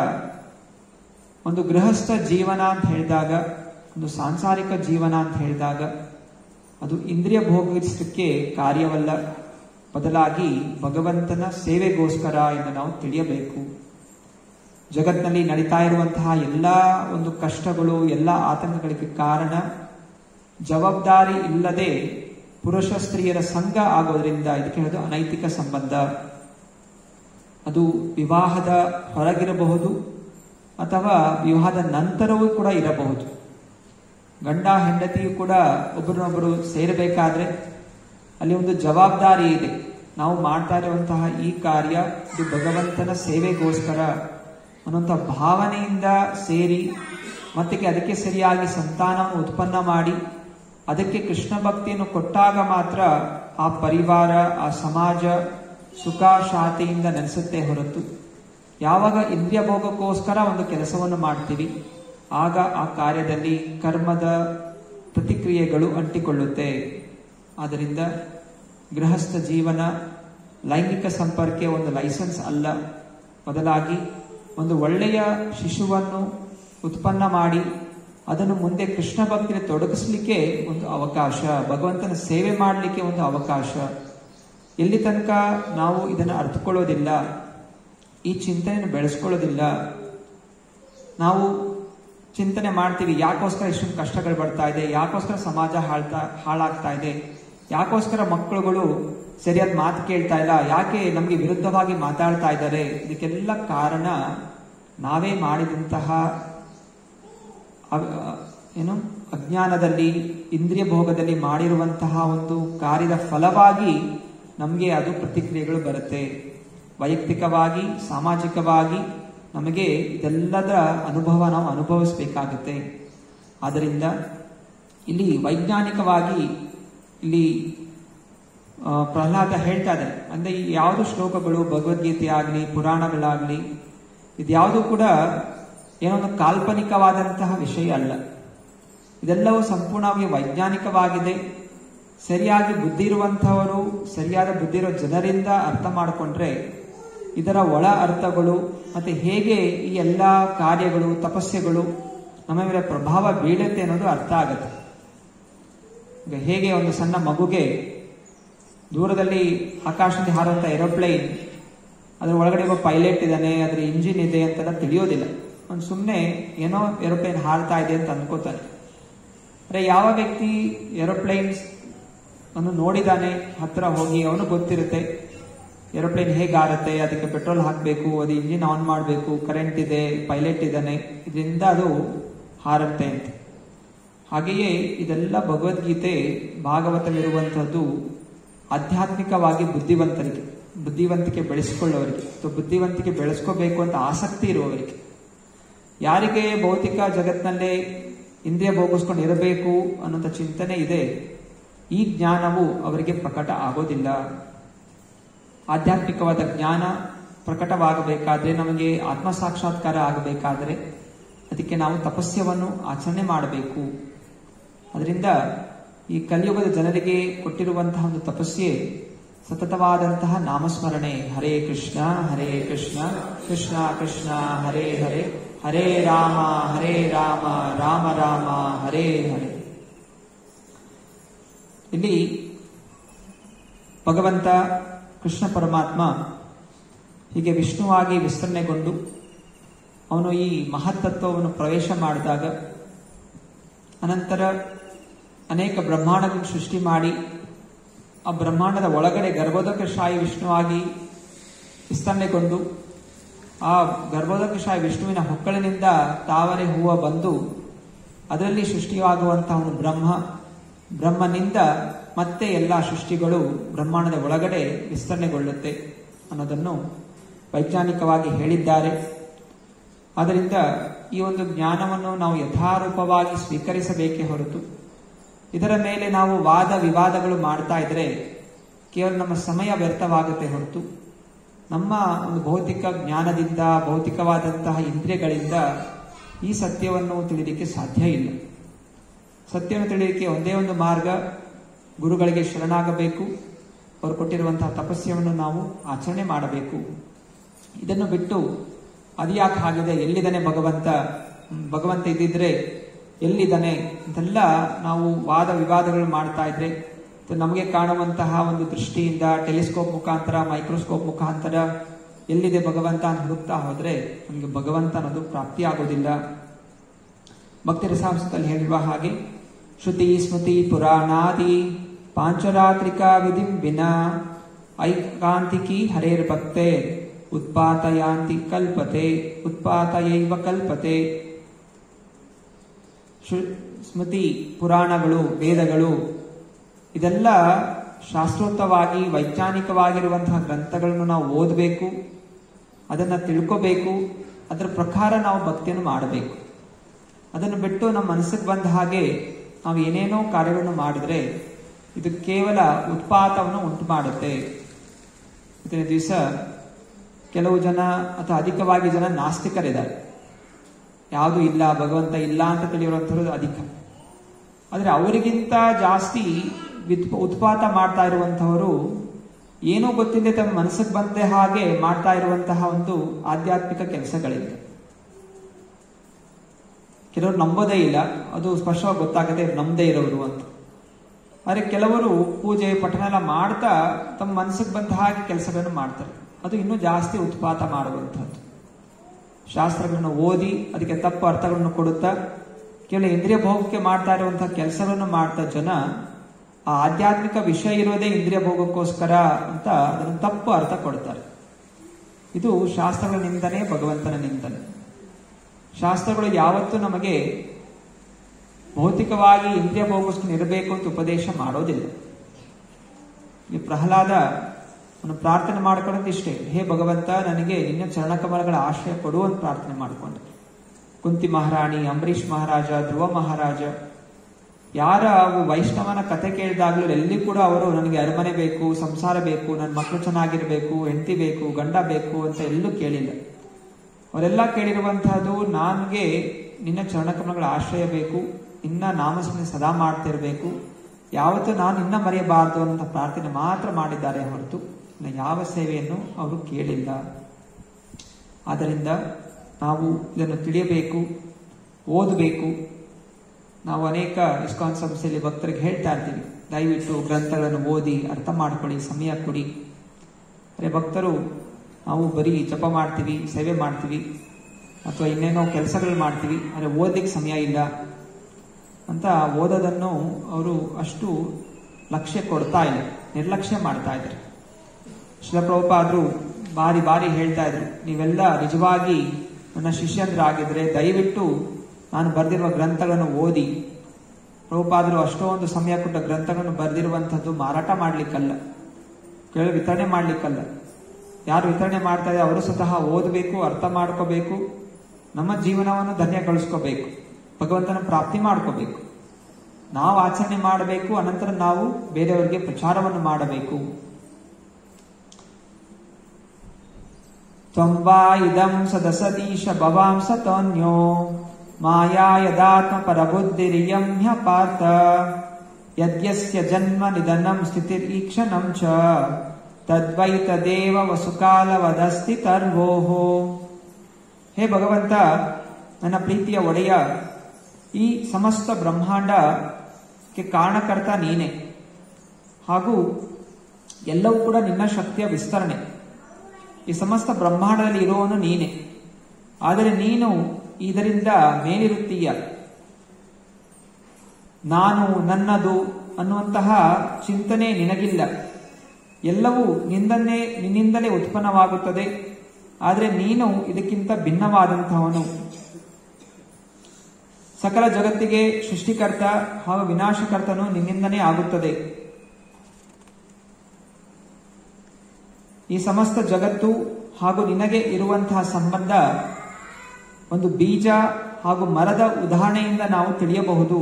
ಒಂದು ಗೃಹಸ್ಥ ಜೀವನ ಅಂತ ಹೇಳಿದಾಗ ಒಂದು ಸಾಂಸಾರಿಕ ಜೀವನ ಅಂತ ಹೇಳಿದಾಗ ಅದು ಇಂದ್ರಿಯ ಭೋಗಿಸಲಿಕ್ಕೆ ಕಾರ್ಯವಲ್ಲ ಬದಲಾಗಿ ಭಗವಂತನ ಸೇವೆಗೋಸ್ಕರ ಎಂದು ನಾವು ತಿಳಿಯಬೇಕು ಜಗತ್ನಲ್ಲಿ ನಡೀತಾ ಇರುವಂತಹ ಎಲ್ಲ ಒಂದು ಕಷ್ಟಗಳು ಎಲ್ಲ ಆತಂಕಗಳಿಗೆ ಕಾರಣ ಜವಾಬ್ದಾರಿ ಇಲ್ಲದೆ ಪುರುಷ ಸ್ತ್ರೀಯರ ಸಂಘ ಆಗೋದ್ರಿಂದ ಇದಕ್ಕೆ ಹೇಳೋದು ಅನೈತಿಕ ಸಂಬಂಧ ಅದು ವಿವಾಹದ ಹೊರಗಿರಬಹುದು ಅಥವಾ ವಿವಾಹದ ನಂತರವೂ ಕೂಡ ಇರಬಹುದು ಗಂಡ ಹೆಂಡತಿಯು ಕೂಡ ಒಬ್ಬರನ್ನೊಬ್ಬರು ಸೇರಬೇಕಾದ್ರೆ ಅಲ್ಲಿ ಒಂದು ಜವಾಬ್ದಾರಿ ಇದೆ ನಾವು ಮಾಡ್ತಾ ಇರುವಂತಹ ಈ ಕಾರ್ಯ ಇದು ಭಗವಂತನ ಸೇವೆಗೋಸ್ಕರ ಅನ್ನುವಂಥ ಭಾವನೆಯಿಂದ ಸೇರಿ ಮತ್ತೆ ಅದಕ್ಕೆ ಸರಿಯಾಗಿ ಸಂತಾನವನ್ನು ಉತ್ಪನ್ನ ಮಾಡಿ ಅದಕ್ಕೆ ಕೃಷ್ಣ ಭಕ್ತಿಯನ್ನು ಕೊಟ್ಟಾಗ ಮಾತ್ರ ಆ ಪರಿವಾರ ಆ ಸಮಾಜ ಸುಖ ಶಾಂತಿಯಿಂದ ನೆಲೆಸುತ್ತೆ ಹೊರತು ಯಾವಾಗ ಇಂದ್ರಿಯ ಭೋಗಕ್ಕೋಸ್ಕರ ಒಂದು ಕೆಲಸವನ್ನು ಮಾಡ್ತೀವಿ ಆಗ ಆ ಕಾರ್ಯದಲ್ಲಿ ಕರ್ಮದ ಪ್ರತಿಕ್ರಿಯೆಗಳು ಅಂಟಿಕೊಳ್ಳುತ್ತೆ ಆದ್ದರಿಂದ ಗೃಹಸ್ಥ ಜೀವನ ಲೈಂಗಿಕ ಸಂಪರ್ಕ ಒಂದು ಲೈಸೆನ್ಸ್ ಅಲ್ಲ ಬದಲಾಗಿ ಒಂದು ಒಳ್ಳೆಯ ಶಿಶುವನ್ನು ಉತ್ಪನ್ನ ಮಾಡಿ ಅದನ್ನು ಮುಂದೆ ಕೃಷ್ಣ ಭಕ್ತಿಗೆ ತೊಡಗಿಸ್ಲಿಕ್ಕೆ ಒಂದು ಅವಕಾಶ ಭಗವಂತನ ಸೇವೆ ಮಾಡಲಿಕ್ಕೆ ಒಂದು ಅವಕಾಶ ಎಲ್ಲಿ ತನಕ ನಾವು ಇದನ್ನು ಅರ್ಥಕೊಳ್ಳೋದಿಲ್ಲ ಈ ಚಿಂತನೆಯನ್ನು ಬೆಳೆಸ್ಕೊಳ್ಳೋದಿಲ್ಲ ನಾವು ಚಿಂತನೆ ಮಾಡ್ತೀವಿ ಯಾಕೋಸ್ಕರ ಇಷ್ಟೊಂದು ಕಷ್ಟಗಳು ಬರ್ತಾ ಇದೆ ಯಾಕೋಸ್ಕರ ಸಮಾಜ ಹಾಳ್ತಾ ಹಾಳಾಗ್ತಾ ಇದೆ ಯಾಕೋಸ್ಕರ ಮಕ್ಕಳುಗಳು ಸರಿಯಾದ ಮಾತು ಕೇಳ್ತಾ ಇಲ್ಲ ಯಾಕೆ ನಮಗೆ ವಿರುದ್ಧವಾಗಿ ಮಾತಾಡ್ತಾ ಇದ್ದಾರೆ ಇದಕ್ಕೆಲ್ಲ ಕಾರಣ ನಾವೇ ಮಾಡಿದಂತಹ ಏನು ಅಜ್ಞಾನದಲ್ಲಿ ಇಂದ್ರಿಯ ಭೋಗದಲ್ಲಿ ಮಾಡಿರುವಂತಹ ಒಂದು ಕಾರ್ಯದ ಫಲವಾಗಿ ನಮಗೆ ಅದು ಪ್ರತಿಕ್ರಿಯೆಗಳು ಬರುತ್ತೆ ವೈಯಕ್ತಿಕವಾಗಿ ಸಾಮಾಜಿಕವಾಗಿ ನಮಗೆ ಇದೆಲ್ಲದರ ಅನುಭವ ನಾವು ಅನುಭವಿಸಬೇಕಾಗುತ್ತೆ ಆದ್ದರಿಂದ ಇಲ್ಲಿ ವೈಜ್ಞಾನಿಕವಾಗಿ ಇಲ್ಲಿ ಆ, ಪ್ರಹ್ಲಾದ ಹೇಳ್ತಾ ಇದ್ದಾರೆ ಅಂದ್ರೆ ಈ ಯಾವುದು ಶ್ಲೋಕಗಳು ಭಗವದ್ಗೀತೆ ಆಗಲಿ ಪುರಾಣಗಳಾಗಲಿ ಇದ್ಯಾವುದು ಕೂಡ ಏನೋ ಒಂದು ಕಾಲ್ಪನಿಕವಾದಂತಹ ವಿಷಯ ಅಲ್ಲ ಇದೆಲ್ಲವೂ ಸಂಪೂರ್ಣವಾಗಿ ವೈಜ್ಞಾನಿಕವಾಗಿದೆ ಸರಿಯಾಗಿ ಬುದ್ಧಿ ಇರುವಂತಹವರು ಸರಿಯಾದ ಬುದ್ಧಿ ಇರೋ ಜನರಿಂದ ಅರ್ಥ ಮಾಡಿಕೊಂಡ್ರೆ ಇದರ ಒಳ ಅರ್ಥಗಳು ಮತ್ತೆ ಹೇಗೆ ಈ ಎಲ್ಲ ಕಾರ್ಯಗಳು ತಪಸ್ಯೆಗಳು ನಮ್ಮ ಮೇಲೆ ಪ್ರಭಾವ ಬೀಳುತ್ತೆ ಅನ್ನೋದು ಅರ್ಥ ಆಗುತ್ತೆ ಈಗ ಹೇಗೆ ಒಂದು ಸಣ್ಣ ಮಗುಗೆ ದೂರದಲ್ಲಿ ಆಕಾಶದಲ್ಲಿ ಹಾರುವಂತ ಏರೋಪ್ಲೇನ್ ಅದ್ರ ಒಳಗಡೆ ಒಬ್ಬ ಪೈಲಟ್ ಇದ್ದಾನೆ ಅದ್ರ ಇಂಜಿನ್ ಇದೆ ಅಂತೆಲ್ಲ ತಿಳಿಯೋದಿಲ್ಲ ಒಂದು ಸುಮ್ಮನೆ ಏನೋ ಏರೋಪ್ಲೇನ್ ಹಾರ್ತಾ ಇದೆ ಅಂತ ಅನ್ಕೋತಾನೆ ಅಂದ್ರೆ ಯಾವ ವ್ಯಕ್ತಿ ಏರೋಪ್ಲೇನ್ಸ್ ಅನ್ನು ನೋಡಿದಾನೆ ಹತ್ರ ಹೋಗಿ ಅವನು ಗೊತ್ತಿರುತ್ತೆ ಏರೋಪ್ಲೇನ್ ಹೇಗೆ ಹಾರುತ್ತೆ ಅದಕ್ಕೆ ಪೆಟ್ರೋಲ್ ಹಾಕಬೇಕು ಅದು ಇಂಜಿನ್ ಆನ್ ಮಾಡಬೇಕು ಕರೆಂಟ್ ಇದೆ ಪೈಲಟ್ ಇದ್ದಾನೆ ಇದರಿಂದ ಅದು ಹಾರುತ್ತೆ ಅಂತ ಹಾಗೆಯೇ ಇದೆಲ್ಲ ಭಗವದ್ಗೀತೆ ಭಾಗವತವಿರುವಂತಹದ್ದು ಆಧ್ಯಾತ್ಮಿಕವಾಗಿ ಬುದ್ಧಿವಂತರಿಗೆ ಬುದ್ಧಿವಂತಿಕೆ ಬೆಳೆಸಿಕೊಳ್ಳುವವರಿಗೆ ಅಥವಾ ಬುದ್ಧಿವಂತಿಕೆ ಬೆಳೆಸ್ಕೋಬೇಕು ಅಂತ ಆಸಕ್ತಿ ಇರುವವರಿಗೆ ಯಾರಿಗೆ ಭೌತಿಕ ಜಗತ್ತಿನಲ್ಲೇ ಇಂದ್ರಿಯ ಭೋಗಿಸ್ಕೊಂಡು ಇರಬೇಕು ಅನ್ನೋಂಥ ಚಿಂತನೆ ಇದೆ ಈ ಜ್ಞಾನವು ಅವರಿಗೆ ಪ್ರಕಟ ಆಗೋದಿಲ್ಲ ಆಧ್ಯಾತ್ಮಿಕವಾದ ಜ್ಞಾನ ಪ್ರಕಟವಾಗಬೇಕಾದ್ರೆ ನಮಗೆ ಆತ್ಮ ಸಾಕ್ಷಾತ್ಕಾರ ಆಗಬೇಕಾದ್ರೆ ಅದಕ್ಕೆ ನಾವು ತಪಸ್ಯವನ್ನು ಆಚರಣೆ ಮಾಡಬೇಕು ಅದರಿಂದ ಈ ಕಲಿಯುಗದ ಜನರಿಗೆ ಕೊಟ್ಟಿರುವಂತಹ ಒಂದು ತಪಸ್ಯೆ ಸತತವಾದಂತಹ ನಾಮಸ್ಮರಣೆ ಹರೇ ಕೃಷ್ಣ ಹರೇ ಕೃಷ್ಣ ಕೃಷ್ಣ ಕೃಷ್ಣ ಹರೇ ಹರೇ ಹರೇ ರಾಮ ಹರೇ ರಾಮ ರಾಮ ರಾಮ ಹರೇ ಹರೇ ಇಲ್ಲಿ ಭಗವಂತ ಕೃಷ್ಣ ಪರಮಾತ್ಮ ಹೀಗೆ ವಿಷ್ಣುವಾಗಿ ವಿಸ್ತರಣೆಗೊಂಡು ಅವನು ಈ ಮಹತ್ತತ್ವವನ್ನು ಪ್ರವೇಶ ಮಾಡಿದಾಗ ಅನಂತರ ಅನೇಕ ಬ್ರಹ್ಮಾಂಡಗಳನ್ನು ಸೃಷ್ಟಿ ಮಾಡಿ ಆ ಬ್ರಹ್ಮಾಂಡದ ಒಳಗಡೆ ಗರ್ಭೋದಕಶಾಹಿ ವಿಷ್ಣುವಾಗಿ ವಿಸ್ತರಣೆಗೊಂಡು ಆ ಗರ್ಭೋದಕಶಾಹಿ ವಿಷ್ಣುವಿನ ಹೊಕ್ಕಳಿನಿಂದ ತಾವರೆ ಹೂವ ಬಂದು ಅದರಲ್ಲಿ ಸೃಷ್ಟಿಯಾಗುವಂತಹ ಒಂದು ಬ್ರಹ್ಮ ಬ್ರಹ್ಮನಿಂದ ಮತ್ತೆ ಎಲ್ಲ ಸೃಷ್ಟಿಗಳು ಬ್ರಹ್ಮಾಂಡದ ಒಳಗಡೆ ವಿಸ್ತರಣೆಗೊಳ್ಳುತ್ತೆ ಅನ್ನೋದನ್ನು ವೈಜ್ಞಾನಿಕವಾಗಿ ಹೇಳಿದ್ದಾರೆ ಆದ್ದರಿಂದ ಈ ಒಂದು ಜ್ಞಾನವನ್ನು ನಾವು ಯಥಾರೂಪವಾಗಿ ಸ್ವೀಕರಿಸಬೇಕೇ ಹೊರತು ಇದರ ಮೇಲೆ ನಾವು ವಾದ ವಿವಾದಗಳು ಮಾಡ್ತಾ ಇದ್ರೆ ಕೇವಲ ನಮ್ಮ ಸಮಯ ವ್ಯರ್ಥವಾಗುತ್ತೆ ಹೊರತು ನಮ್ಮ ಒಂದು ಭೌತಿಕ ಜ್ಞಾನದಿಂದ ಭೌತಿಕವಾದಂತಹ ಇಂದ್ರಿಯಗಳಿಂದ ಈ ಸತ್ಯವನ್ನು ತಿಳಿಲಿಕ್ಕೆ ಸಾಧ್ಯ ಇಲ್ಲ ಸತ್ಯವನ್ನು ತಿಳಿಯಲಿಕ್ಕೆ ಒಂದೇ ಒಂದು ಮಾರ್ಗ ಗುರುಗಳಿಗೆ ಶರಣಾಗಬೇಕು ಅವರು ಕೊಟ್ಟಿರುವಂತಹ ತಪಸ್ಯವನ್ನು ನಾವು ಆಚರಣೆ ಮಾಡಬೇಕು ಇದನ್ನು ಬಿಟ್ಟು ಅದ್ಯಾಕೆ ಆಗಿದೆ ಎಲ್ಲಿದ್ದಾನೆ ಭಗವಂತ ಹ್ಮ್, ಭಗವಂತ ಇದ್ದಿದ್ರೆ ಎಲ್ಲಿದ್ದಾನೆ ಅಂತೆಲ್ಲ ನಾವು ವಾದ ವಿವಾದಗಳು ಮಾಡ್ತಾ ಇದ್ರೆ ಮತ್ತು ನಮಗೆ ಕಾಣುವಂತಹ ಒಂದು ದೃಷ್ಟಿಯಿಂದ ಟೆಲಿಸ್ಕೋಪ್ ಮುಖಾಂತರ ಮೈಕ್ರೋಸ್ಕೋಪ್ ಮುಖಾಂತರ ಎಲ್ಲಿದೆ ಭಗವಂತ ಅಂತ ಹುಡುಕ್ತಾ ಹೋದ್ರೆ ನಮಗೆ ಭಗವಂತ ಅನ್ನೋದು ಪ್ರಾಪ್ತಿ ಆಗೋದಿಲ್ಲ ಭಕ್ತಿ ರಸಾಂಶದಲ್ಲಿ ಹೇಳಿರುವ ಹಾಗೆ ಶ್ರುತಿ ಸ್ಮೃತಿ ಪುರಾಣಾದಿ ಪಾಂಚರಾತ್ರಿಕಾ ವಿಧಿಂ ವಿನಾ ಐಕಾಂತಿಕಿ ಹರೇರ್ ಭಕ್ತೆ ಉತ್ಪಾತಯಾಂತಿ ಕಲ್ಪತೆ ಉತ್ಪಾತಯೈವ ಕಲ್ಪತೆ ಶು- ಸ್ಮೃತಿ ಪುರಾಣಗಳು ವೇದಗಳು ಇದೆಲ್ಲ ಶಾಸ್ತ್ರೋಕ್ತವಾಗಿ ವೈಜ್ಞಾನಿಕವಾಗಿರುವಂತಹ ಗ್ರಂಥಗಳನ್ನು ನಾವು ಓದಬೇಕು ಅದನ್ನು ತಿಳ್ಕೋಬೇಕು ಅದರ ಪ್ರಕಾರ ನಾವು ಭಕ್ತಿಯನ್ನು ಮಾಡಬೇಕು ಅದನ್ನು ಬಿಟ್ಟು ನಮ್ಮ ಮನಸ್ಸಿಗೆ ಬಂದ ಹಾಗೆ ನಾವು ಏನೇನೋ ಕಾರ್ಯಗಳನ್ನು ಮಾಡಿದ್ರೆ ಇದು ಕೇವಲ ಉತ್ಪಾತವನ್ನು ಉಂಟು ಮಾಡುತ್ತೆ ಇವತ್ತಿನ ದಿವಸ ಕೆಲವು ಜನ ಅಥವಾ ಅಧಿಕವಾಗಿ ಜನ ನಾಸ್ತಿಕರಿದ್ದಾರೆ ಯಾವುದು ಇಲ್ಲ ಭಗವಂತ ಇಲ್ಲ ಅಂತ ತಿಳಿಯುವಂಥದ್ದು ಅಧಿಕ ಆದರೆ ಅವರಿಗಿಂತ ಜಾಸ್ತಿ ವಿತ್- ಉತ್ಪಾತ ಮಾಡ್ತಾ ಇರುವಂತಹವರು ಏನೋ ಗೊತ್ತಿಲ್ಲದೆ ತಮ್ಮ ಮನಸ್ಸಿಗೆ ಬಂದ ಹಾಗೆ ಮಾಡ್ತಾ ಇರುವಂತಹ ಒಂದು ಆಧ್ಯಾತ್ಮಿಕ ಕೆಲಸಗಳಿದೆ ಕೆಲವರು ನಂಬೋದೇ ಇಲ್ಲ ಅದು ಸ್ಪಷ್ಟವಾಗಿ ಗೊತ್ತಾಗದೆ ಇವ್ರು ನಂಬದೇ ಇರೋರು ಅಂತ ಆದರೆ ಕೆಲವರು ಪೂಜೆ ಪಠಣ ಎಲ್ಲ ಮಾಡ್ತಾ ತಮ್ಮ ಮನಸ್ಸಿಗೆ ಬಂದ ಹಾಗೆ ಕೆಲಸಗಳನ್ನು ಮಾಡ್ತಾರೆ ಅದು ಇನ್ನೂ ಜಾಸ್ತಿ ಉತ್ಪಾತ ಮಾಡುವಂಥದ್ದು ಶಾಸ್ತ್ರಗಳನ್ನು ಓದಿ ಅದಕ್ಕೆ ತಪ್ಪು ಅರ್ಥಗಳನ್ನು ಕೊಡುತ್ತಾ ಕೇವಲ ಇಂದ್ರಿಯ ಭೋಗಕ್ಕೆ ಮಾಡ್ತಾ ಇರುವಂತಹ ಕೆಲಸಗಳನ್ನು ಮಾಡ್ತಾ ಜನ ಆ ಆಧ್ಯಾತ್ಮಿಕ ವಿಷಯ ಇರೋದೇ ಇಂದ್ರಿಯ ಭೋಗಕ್ಕೋಸ್ಕರ ಅಂತ ಅದನ್ನು ತಪ್ಪು ಅರ್ಥ ಕೊಡ್ತಾರೆ ಇದು ಶಾಸ್ತ್ರಗಳ ನಿಂದನೆ ಭಗವಂತನ ನಿಂದನೆ ಶಾಸ್ತ್ರಗಳು ಯಾವತ್ತೂ ನಮಗೆ ಭೌತಿಕವಾಗಿ ಇಂದ್ರಿಯ ಭೋಗಿಸ್ಕೊಂಡು ಇರಬೇಕು ಅಂತ ಉಪದೇಶ ಮಾಡೋದಿಲ್ಲ ಈ ಪ್ರಹ್ಲಾದ ಅವನು ಪ್ರಾರ್ಥನೆ ಮಾಡ್ಕೊಳ್ಳೋದು ಇಷ್ಟೇ ಹೇ ಭಗವಂತ ನನಗೆ ನಿನ್ನ ಚರಣಕಮಲಗಳ ಆಶ್ರಯ ಕೊಡು ಅಂತ ಪ್ರಾರ್ಥನೆ ಮಾಡಿಕೊಂಡೆ ಕುಂತಿ ಮಹಾರಾಣಿ ಅಂಬರೀಷ್ ಮಹಾರಾಜ ಧ್ರುವ ಮಹಾರಾಜ ಯಾರ ವೈಷ್ಣವನ ಕತೆ ಕೇಳಿದಾಗ್ಲೂ ಎಲ್ಲಿ ಕೂಡ ಅವರು ನನಗೆ ಅರಮನೆ ಬೇಕು ಸಂಸಾರ ಬೇಕು ನನ್ನ ಮಕ್ಕಳು ಚೆನ್ನಾಗಿರ್ಬೇಕು ಹೆಂಡತಿ ಬೇಕು ಗಂಡ ಬೇಕು ಅಂತ ಎಲ್ಲೂ ಕೇಳಿಲ್ಲ ಅವರೆಲ್ಲ ಕೇಳಿರುವಂತಹದ್ದು ನನಗೆ ನಿನ್ನ ಚರಣಕಮಲಗಳ ಆಶ್ರಯ ಬೇಕು ನಿನ್ನ ನಾಮಸ್ಮರಣೆ ಸದಾ ಮಾಡ್ತಿರ್ಬೇಕು ಯಾವತ್ತೂ ನಾನು ನಿನ್ನ ಮರೆಯಬಾರದು ಅನ್ನೋ ಪ್ರಾರ್ಥನೆ ಮಾತ್ರ ಮಾಡಿದ್ದಾರೆ ಹೊರತು ಇನ್ನು ಯಾವ ಸೇವೆಯನ್ನು ಅವರು ಕೇಳಿಲ್ಲ ಆದ್ದರಿಂದ ನಾವು ಇದನ್ನು ತಿಳಿಯಬೇಕು ಓದಬೇಕು ನಾವು ಅನೇಕ ಇಸ್ಕಾನ್ ಸಂಸ್ಥೆಯಲ್ಲಿ ಭಕ್ತರಿಗೆ ಹೇಳ್ತಾ ಇರ್ತೀವಿ ದಯವಿಟ್ಟು ಗ್ರಂಥಗಳನ್ನು ಓದಿ ಅರ್ಥ ಮಾಡ್ಕೊಳ್ಳಿ ಸಮಯ ಕೊಡಿ ಅರೆ ಭಕ್ತರು ನಾವು ಬರೀ ಜಪ ಮಾಡ್ತೀವಿ ಸೇವೆ ಮಾಡ್ತೀವಿ ಅಥವಾ ಇನ್ನೇನೋ ಕೆಲಸಗಳು ಮಾಡ್ತೀವಿ ಆದರೆ ಓದಲಿಕ್ಕೆ ಸಮಯ ಇಲ್ಲ ಅಂತ ಓದೋದನ್ನು ಅವರು ಅಷ್ಟು ಲಕ್ಷ್ಯ ಕೊಡ್ತಾ ಇಲ್ಲ ನಿರ್ಲಕ್ಷ್ಯ ಮಾಡ್ತಾ ಇದ್ದಾರೆ ಶಿಲಪ್ರಭುಪಾದರು ಬಾರಿ ಬಾರಿ ಹೇಳ್ತಾ ಇದ್ರು ನೀವೆಲ್ಲ ನಿಜವಾಗಿ ನನ್ನ ಶಿಷ್ಯಂದ್ರಾಗಿದ್ರೆ ದಯವಿಟ್ಟು ನಾನು ಬರೆದಿರುವ ಗ್ರಂಥಗಳನ್ನು ಓದಿ ಪ್ರಭುಪಾದರು ಅಷ್ಟೊಂದು ಸಮಯ ಕೊಟ್ಟ ಗ್ರಂಥಗಳನ್ನು ಬರೆದಿರುವಂಥದ್ದು ಮಾರಾಟ ಮಾಡ್ಲಿಕ್ಕಲ್ಲ ಕೇಳ ವಿತರಣೆ ಮಾಡ್ಲಿಕ್ಕಲ್ಲ ಯಾರು ವಿತರಣೆ ಮಾಡ್ತಾ ಇದ್ದಾರೆ ಅವರು ಸ್ವತಃ ಓದಬೇಕು ಅರ್ಥ ಮಾಡ್ಕೋಬೇಕು ನಮ್ಮ ಜೀವನವನ್ನು ಧನ್ಯಗೊಳಿಸ್ಕೋಬೇಕು ಭಗವಂತನ ಪ್ರಾಪ್ತಿ ಮಾಡ್ಕೋಬೇಕು ನಾವು ಆಚರಣೆ ಮಾಡಬೇಕು ಅನಂತರ ನಾವು ಬೇರೆಯವರಿಗೆ ಪ್ರಚಾರವನ್ನು ಮಾಡಬೇಕು ತ್ವಂವಾ ಇದಂ ಸದಸದೀಶ ಭವಾಂಸ ತೋನ್ಯೋ ಮಾಯಾ ಯದಾತ್ಮ ಪರಬುದ್ಧಿರಿಯಂ ಹ್ಯ ಪಾರ್ಥ ಯದ್ಯಸ್ಯ ಜನ್ಮ ನಿಧನಂ ಸ್ಥಿತಿರೀಕ್ಷಣಂ ಚ ತದ್ವೈ ತದೇವ ವಸುಕಾಲವದಸ್ತಿ ತರ್ವೋಹೋ ಹೇ ಭಗವಂತ ನನ್ನ ಪ್ರೀತಿಯ ಒಡೆಯ ಈ ಸಮಸ್ತ ಬ್ರಹ್ಮಾಂಡಕ್ಕೆ ಕಾರಣಕರ್ತ ನೀನೆ ಹಾಗೂ ಎಲ್ಲವೂ ಕೂಡ ನಿನ್ನ ಶಕ್ತಿಯ ವಿಸ್ತರಣೆ ಈ ಸಮಸ್ತ ಬ್ರಹ್ಮಾಂಡದಲ್ಲಿ ಇರುವವನು ನೀನೆ ಆದರೆ ನೀನು ಇದರಿಂದ ಮೇಲಿರುತ್ತೀಯ ನಾನು ನನ್ನದು ಅನ್ನುವಂತಹ ಚಿಂತನೆ ನಿನಗಿಲ್ಲ ಎಲ್ಲವೂ ನಿಂದನ್ನೇ ನಿನ್ನಿಂದಲೇ ಉತ್ಪನ್ನವಾಗುತ್ತದೆ ಆದರೆ ನೀನು ಇದಕ್ಕಿಂತ ಭಿನ್ನವಾದಂತಹವನು ಸಕಲ ಜಗತ್ತಿಗೆ ಸೃಷ್ಟಿಕರ್ತ ಹಾಗೂ ವಿನಾಶಕರ್ತನು ನಿನ್ನಿಂದನೇ ಆಗುತ್ತದೆ ಈ ಸಮಸ್ತ ಜಗತ್ತು ಹಾಗೂ ನಿನಗೆ ಇರುವಂತಹ ಸಂಬಂಧ ಒಂದು ಬೀಜ ಹಾಗೂ ಮರದ ಉದಾಹರಣೆಯಿಂದ ನಾವು ತಿಳಿಯಬಹುದು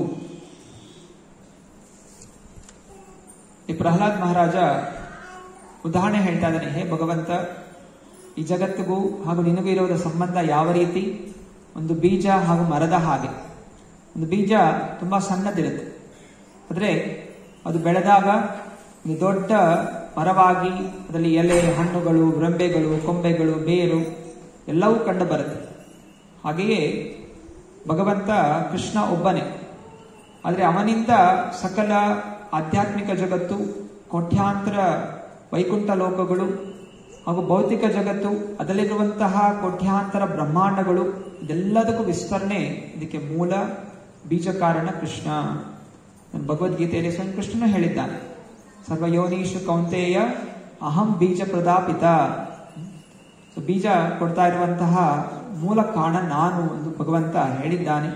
ಈ ಪ್ರಹ್ಲಾದ್ ಮಹಾರಾಜ ಉದಾಹರಣೆ ಹೇಳ್ತಾ ಇದ್ದಾನೆ ಹೇ ಭಗವಂತ ಈ ಜಗತ್ತಿಗೂ ಹಾಗೂ ನಿನಗೂ ಇರುವ ಸಂಬಂಧ ಯಾವ ರೀತಿ ಒಂದು ಬೀಜ ಹಾಗೂ ಮರದ ಹಾಗೆ ಒಂದು ಬೀಜ ತುಂಬಾ ಸಣ್ಣದಿರುತ್ತೆ ಆದರೆ ಅದು ಬೆಳೆದಾಗ ಒಂದು ದೊಡ್ಡ ಮರವಾಗಿ ಅದರಲ್ಲಿ ಎಲೆ ಹಣ್ಣುಗಳು ರೆಂಬೆಗಳು ಕೊಂಬೆಗಳು ಬೇರು ಎಲ್ಲವೂ ಕಂಡು ಬರುತ್ತೆ ಹಾಗೆಯೇ ಭಗವಂತ ಕೃಷ್ಣ ಒಬ್ಬನೇ ಆದರೆ ಅವನಿಂದ ಸಕಲ ಆಧ್ಯಾತ್ಮಿಕ ಜಗತ್ತು ಕೋಟ್ಯಾಂತರ ವೈಕುಂಠ ಲೋಕಗಳು ಹಾಗೂ ಭೌತಿಕ ಜಗತ್ತು ಅದರಲ್ಲಿರುವಂತಹ ಕೋಟ್ಯಾಂತರ ಬ್ರಹ್ಮಾಂಡಗಳು ಇದೆಲ್ಲದಕ್ಕೂ ವಿಸ್ತರಣೆ ಇದಕ್ಕೆ ಮೂಲ ಬೀಜ ಕಾರಣ ಕೃಷ್ಣ ಭಗವದ್ಗೀತೆಯಲ್ಲಿ ಸ್ವಯಂ ಕೃಷ್ಣನು ಹೇಳಿದ್ದಾನೆ ಸರ್ವಯೋನೀಶು ಕೌಂತೆಯ ಅಹಂ ಬೀಜ ಪ್ರದಾಪಿತ ಸೊ ಬೀಜ ಕೊಡ್ತಾ ಇರುವಂತಹ ಮೂಲ ಕಾರಣ ನಾನು ಎಂದು ಭಗವಂತ ಹೇಳಿದ್ದಾನೆ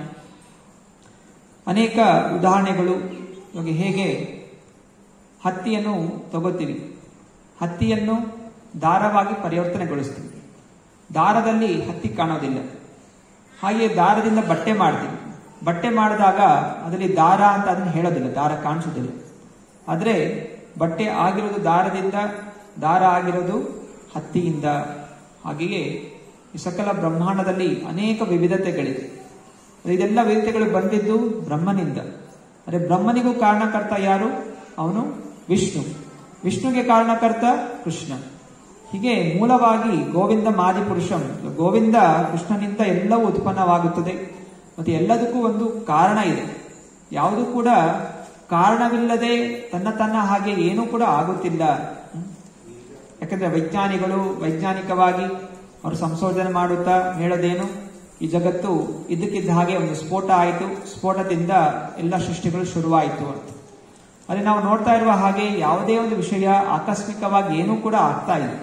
ಅನೇಕ ಉದಾಹರಣೆಗಳು ಇವಾಗ ಹೇಗೆ ಹತ್ತಿಯನ್ನು ತಗೋತೀವಿ ಹತ್ತಿಯನ್ನು ದಾರವಾಗಿ ಪರಿವರ್ತನೆಗೊಳಿಸ್ತೀವಿ ದಾರದಲ್ಲಿ ಹತ್ತಿ ಕಾಣೋದಿಲ್ಲ ಹಾಗೆ ದಾರದಿಂದ ಬಟ್ಟೆ ಮಾಡ್ತೀವಿ ಬಟ್ಟೆ ಮಾಡಿದಾಗ ಅದರಲ್ಲಿ ದಾರ ಅಂತ ಅದನ್ನು ಹೇಳೋದಿಲ್ಲ ದಾರ ಕಾಣಿಸೋದಿಲ್ಲ ಆದರೆ ಬಟ್ಟೆ ಆಗಿರೋದು ದಾರದಿಂದ ದಾರ ಆಗಿರೋದು ಹತ್ತಿಯಿಂದ ಹಾಗೆಯೇ ಈ ಸಕಲ ಬ್ರಹ್ಮಾಂಡದಲ್ಲಿ ಅನೇಕ ವಿವಿಧತೆಗಳಿವೆ ಇದೆಲ್ಲ ವಿವಿಧತೆಗಳು ಬಂದಿದ್ದು ಬ್ರಹ್ಮನಿಂದ ಅರೆ ಬ್ರಹ್ಮನಿಗೂ ಕಾರಣಕರ್ತ ಯಾರು ಅವನು ವಿಷ್ಣು ವಿಷ್ಣುಗೆ ಕಾರಣಕರ್ತ ಕೃಷ್ಣ ಹೀಗೆ ಮೂಲವಾಗಿ ಗೋವಿಂದ ಮಾದಿ ಪುರುಷಂ ಗೋವಿಂದ ಕೃಷ್ಣನಿಂದ ಎಲ್ಲವೂ ಉತ್ಪನ್ನವಾಗುತ್ತದೆ ಮತ್ತೆ ಎಲ್ಲದಕ್ಕೂ ಒಂದು ಕಾರಣ ಇದೆ ಯಾವುದು ಕೂಡ ಕಾರಣವಿಲ್ಲದೆ ತನ್ನ ತನ್ನ ಹಾಗೆ ಏನೂ ಕೂಡ ಆಗುತ್ತಿಲ್ಲ ಯಾಕಂದ್ರೆ ವೈಜ್ಞಾನಿಗಳು ವೈಜ್ಞಾನಿಕವಾಗಿ ಅವರು ಸಂಶೋಧನೆ ಮಾಡುತ್ತಾ ಹೇಳೋದೇನು ಈ ಜಗತ್ತು ಇದಕ್ಕಿದ್ದ ಹಾಗೆ ಒಂದು ಸ್ಫೋಟ ಆಯಿತು ಸ್ಫೋಟದಿಂದ ಎಲ್ಲ ಸೃಷ್ಟಿಗಳು ಶುರುವಾಯಿತು ಅಂತ ಅಲ್ಲಿ ನಾವು ನೋಡ್ತಾ ಇರುವ ಹಾಗೆ ಯಾವುದೇ ಒಂದು ವಿಷಯ ಆಕಸ್ಮಿಕವಾಗಿ ಏನೂ ಕೂಡ ಆಗ್ತಾ ಇಲ್ಲ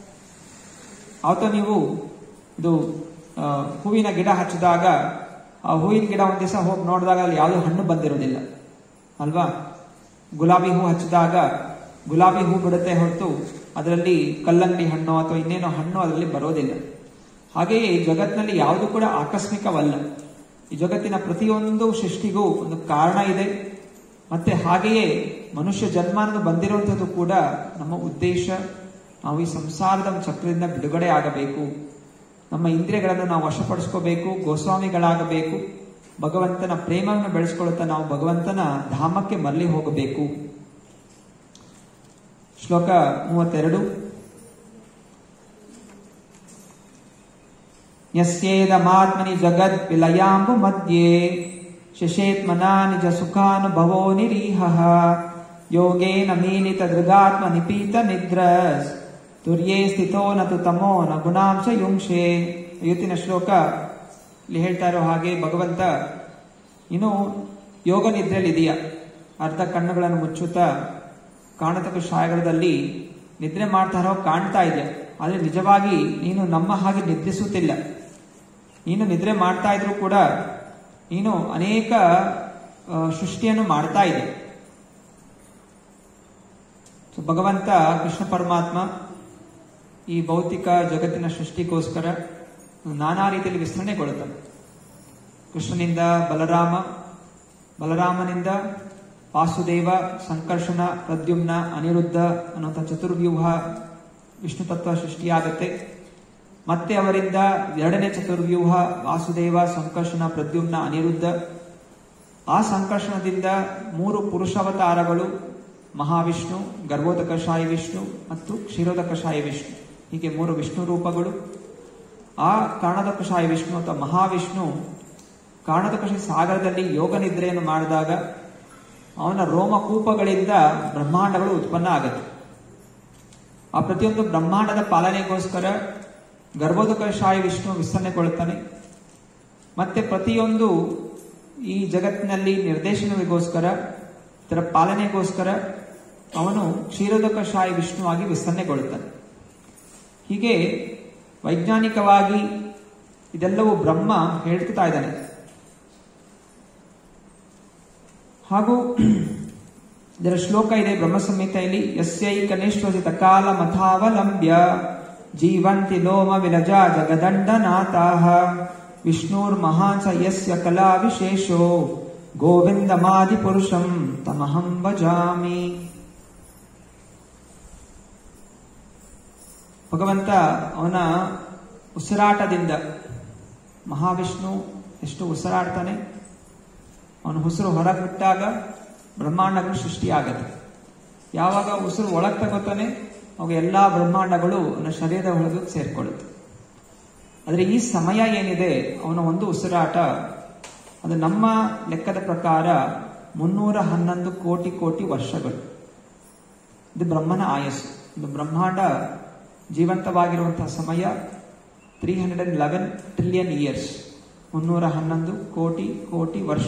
ಅವತ್ತು ನೀವು ಇದು ಹೂವಿನ ಗಿಡ ಹಚ್ಚಿದಾಗ ಆ ಹೂವಿನ ಗಿಡ ಒಂದ್ ದಿವಸ ಹೋಗಿ ನೋಡಿದಾಗ ಅಲ್ಲಿ ಯಾವುದೂ ಹಣ್ಣು ಬಂದಿರೋದಿಲ್ಲ ಅಲ್ವಾ ಗುಲಾಬಿ ಹೂ ಹಚ್ಚಿದಾಗ ಗುಲಾಬಿ ಹೂ ಬಿಡುತ್ತೆ ಹೊರತು ಅದರಲ್ಲಿ ಕಲ್ಲಂಗಡಿ ಹಣ್ಣು ಅಥವಾ ಇನ್ನೇನೋ ಹಣ್ಣು ಅದರಲ್ಲಿ ಬರೋದಿಲ್ಲ ಹಾಗೆಯೇ ಈ ಜಗತ್ತಿನಲ್ಲಿ ಯಾವುದು ಕೂಡ ಆಕಸ್ಮಿಕವಲ್ಲ ಈ ಜಗತ್ತಿನ ಪ್ರತಿಯೊಂದು ಸೃಷ್ಟಿಗೂ ಒಂದು ಕಾರಣ ಇದೆ ಮತ್ತೆ ಹಾಗೆಯೇ ಮನುಷ್ಯ ಜನ್ಮ ಅನ್ನೋದು ಬಂದಿರುವಂಥದ್ದು ಕೂಡ ನಮ್ಮ ಉದ್ದೇಶ ನಾವು ಈ ಸಂಸಾರದ ಚಕ್ರದಿಂದ ಬಿಡುಗಡೆ ಆಗಬೇಕು ನಮ್ಮ ಇಂದ್ರಿಯಗಳನ್ನು ನಾವು ವಶಪಡಿಸ್ಕೋಬೇಕು ಗೋಸ್ವಾಮಿಗಳಾಗಬೇಕು ಭಗವಂತನ ಪ್ರೇಮವನ್ನು ಬೆಳೆಸ್ಕೊಳ್ಳುತ್ತಾ ನಾವು ಭಗವಂತನ ಧಾಮಕ್ಕೆ ಮರಳಿ ಹೋಗಬೇಕು ಶ್ಲೋಕ ಮೂವತ್ತೆರಡು ಯಸ್ಯೇದಮಾತ್ಮನಿ ಜಗದ್ ವಿಲಯಾಂಬು ಮಧ್ಯೆ ಶಶೇತ್ಮನಾ ನಿಜ ಸುಖಾನುಭವೋ ನಿರೀಹ ಯೋಗೇನ ಮೀಲಿತ ದೃಗಾತ್ಮ ನಿಪೀತ ನಿದ್ರಸ್ ತುರ್ಯೇ ಸ್ಥಿತೋ ನತು ತಮೋ ನ ಗುಣಾಂಶ ಯುಂಕ್ಷೆ ಇವತ್ತಿನ ಶ್ಲೋಕ ಇಲ್ಲಿ ಹೇಳ್ತಾ ಇರೋ ಹಾಗೆ ಭಗವಂತ ಇನ್ನು ಯೋಗ ನಿದ್ರೆಯಲ್ಲಿ ಇದೆಯಾ ಅರ್ಧ ಕಣ್ಣುಗಳನ್ನು ಮುಚ್ಚುತ್ತಾ ಕಾಣತಕ್ಕ ಶಾಯಗಳಲ್ಲಿ ನಿದ್ರೆ ಮಾಡ್ತಾ ಇರೋ ಕಾಣ್ತಾ ಇದೆಯಾ ಆದರೆ ನಿಜವಾಗಿ ನೀನು ನಮ್ಮ ಹಾಗೆ ನಿದ್ರಿಸುತ್ತಿಲ್ಲ ನೀನು ನಿದ್ರೆ ಮಾಡ್ತಾ ಇದ್ರು ಕೂಡ ನೀನು ಅನೇಕ ಆ, ಸೃಷ್ಟಿಯನ್ನು ಮಾಡ್ತಾ ಇದೆ ಸೊ ಭಗವಂತ ಕೃಷ್ಣ ಪರಮಾತ್ಮ ಈ ಭೌತಿಕ ಜಗತ್ತಿನ ಸೃಷ್ಟಿಗೋಸ್ಕರ ನಾನಾ ರೀತಿಯಲ್ಲಿ ವಿಸ್ತರಣೆಗೊಳ್ಳುತ್ತಾನೆ ಕೃಷ್ಣನಿಂದ ಬಲರಾಮ ಬಲರಾಮನಿಂದ ವಾಸುದೇವ ಸಂಕರ್ಷಣ ಪ್ರದ್ಯುಮ್ನ ಅನಿರುದ್ಧ ಅನ್ನುವಂಥ ಚತುರ್ವ್ಯೂಹ ವಿಷ್ಣು ತತ್ವ ಸೃಷ್ಟಿಯಾಗತ್ತೆ ಮತ್ತೆ ಅವರಿಂದ ಎರಡನೇ ಚತುರ್ವ್ಯೂಹ ವಾಸುದೇವ ಸಂಕರ್ಷಣ ಪ್ರದ್ಯುಮ್ನ ಅನಿರುದ್ಧ ಆ ಸಂಕರ್ಷಣದಿಂದ ಮೂರು ಪುರುಷಾವತಾರಗಳು ಮಹಾವಿಷ್ಣು ಗರ್ಭೋದಕಶಾಯಿ ವಿಷ್ಣು ಮತ್ತು ಕ್ಷೀರೋದಕಶಾಯಿ ವಿಷ್ಣು ಹೀಗೆ ಮೂರು ವಿಷ್ಣು ರೂಪಗಳು ಆ ಕಾರಣದಕಶಾಯಿ ವಿಷ್ಣು ಅಥವಾ ಮಹಾವಿಷ್ಣು ಕಾರಣದಕಶಿ ಸಾಗರದಲ್ಲಿ ಯೋಗ ನಿದ್ರೆಯನ್ನು ಮಾಡಿದಾಗ ಅವನ ರೋಮಕೂಪಗಳಿಂದ ಬ್ರಹ್ಮಾಂಡಗಳು ಉತ್ಪನ್ನ ಆಗುತ್ತೆ ಆ ಪ್ರತಿಯೊಂದು ಬ್ರಹ್ಮಾಂಡದ ಪಾಲನೆಗೋಸ್ಕರ ಗರ್ಭೋದಕಶಾಯಿ ವಿಷ್ಣು ವಿಸ್ತರಣೆಗೊಳ್ಳುತ್ತಾನೆ ಮತ್ತೆ ಪ್ರತಿಯೊಂದು ಈ ಜಗತ್ತಿನಲ್ಲಿ ನಿರ್ದೇಶನವಿಗೋಸ್ಕರ ಇದರ ಪಾಲನೆಗೋಸ್ಕರ ಅವನು ಕ್ಷೀರೋದಕಶಾಯಿ ವಿಷ್ಣುವಾಗಿ ವಿಸ್ತರಣೆಗೊಳ್ಳುತ್ತಾನೆ ಹೀಗೆ ವೈಜ್ಞಾನಿಕವಾಗಿ ಇದೆಲ್ಲವೂ ಬ್ರಹ್ಮ ಹೇಳ್ತಾ ಇದ್ದಾನೆ ಹಾಗೂ ಇದರ ಶ್ಲೋಕ ಇದೆ ಬ್ರಹ್ಮ ಸಂಹಿತೆಯಲ್ಲಿ ಯಸ್ಯೈಕನಿಷ್ಠೋಜಿತ ಕಾಲ ಮಥಾವಲಂಬ್ಯ ಜೀವಂತಿ ಲೋಮ ವಿಲಜಾ ಜಗದಂಡನಾಥಾಹ ವಿಷ್ಣುರ್ ಮಹಾನ್ ಸ ಯಸ್ಯ ಕಲಾ ವಿಶೇಷೋ ಗೋವಿಂದಮಾದಿ ಪುರುಷಂ ತಮಹಂ ಭಜಾಮಿ ಭಗವಂತ ಅವನ ಉಸಿರಾಟದಿಂದ ಮಹಾವಿಷ್ಣು ಎಷ್ಟು ಉಸಿರಾಡ್ತಾನೆ ಅವನ ಉಸಿರು ಹೊರಗೆ ಬಿಟ್ಟಾಗ ಬ್ರಹ್ಮಾಂಡಗಳು ಸೃಷ್ಟಿಯಾಗತ್ತೆ ಯಾವಾಗ ಉಸಿರು ಒಳಗೆ ತಗೋತಾನೆ ಅವಾಗ ಎಲ್ಲಾ ಬ್ರಹ್ಮಾಂಡಗಳು ಅವನ ಶರೀರದ ಒಳಗೆ ಸೇರ್ಕೊಳ್ಳುತ್ತೆ ಆದರೆ ಈ ಸಮಯ ಏನಿದೆ ಅವನ ಒಂದು ಉಸಿರಾಟ ಅದು ನಮ್ಮ ಲೆಕ್ಕದ ಪ್ರಕಾರ ಮುನ್ನೂರ ಹನ್ನೊಂದು ಕೋಟಿ ಕೋಟಿ ವರ್ಷಗಳು ಇದು ಬ್ರಹ್ಮನ ಆಯಸ್ಸು ಇದು ಬ್ರಹ್ಮಾಂಡ ಜೀವಂತವಾಗಿರುವಂತಹ ಸಮಯ three hundred and eleven trillion years ಮುನ್ನೂರ ಹನ್ನೊಂದು ಕೋಟಿ ಕೋಟಿ ವರ್ಷ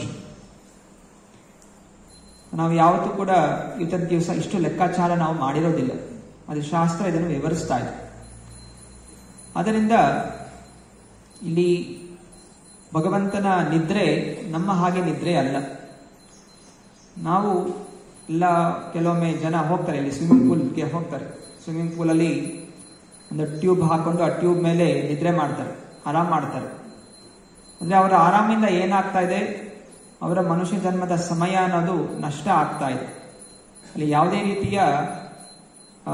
ನಾವು ಯಾವತ್ತೂ ಕೂಡ ಯುದ್ಧದ ದಿವಸ ಇಷ್ಟು ಲೆಕ್ಕಾಚಾರ ನಾವು ಮಾಡಿರೋದಿಲ್ಲ ಅದು ಶಾಸ್ತ್ರ ಇದನ್ನು ವಿವರಿಸ್ತಾ ಇದೆ ಅದರಿಂದ ಇಲ್ಲಿ ಭಗವಂತನ ನಿದ್ರೆ ನಮ್ಮ ಹಾಗೆ ನಿದ್ರೆ ಅಲ್ಲ ನಾವು ಎಲ್ಲ ಕೆಲವೊಮ್ಮೆ ಜನ ಹೋಗ್ತಾರೆ ಇಲ್ಲಿ ಸ್ವಿಮ್ಮಿಂಗ್ ಪೂಲ್ಗೆ ಹೋಗ್ತಾರೆ ಸ್ವಿಮ್ಮಿಂಗ್ ಪೂಲಲ್ಲಿ ಒಂದು ಟ್ಯೂಬ್ ಹಾಕೊಂಡು ಆ ಟ್ಯೂಬ್ ಮೇಲೆ ನಿದ್ರೆ ಮಾಡ್ತಾರೆ ಆರಾಮ್ ಮಾಡ್ತಾರೆ ಅಂದ್ರೆ ಅವರ ಆರಾಮಿಂದ ಏನಾಗ್ತಾ ಇದೆ ಅವರ ಮನುಷ್ಯ ಜನ್ಮದ ಸಮಯ ಅನ್ನೋದು ನಷ್ಟ ಆಗ್ತಾ ಇದೆ ಅಲ್ಲಿ ಯಾವುದೇ ರೀತಿಯ ಆ,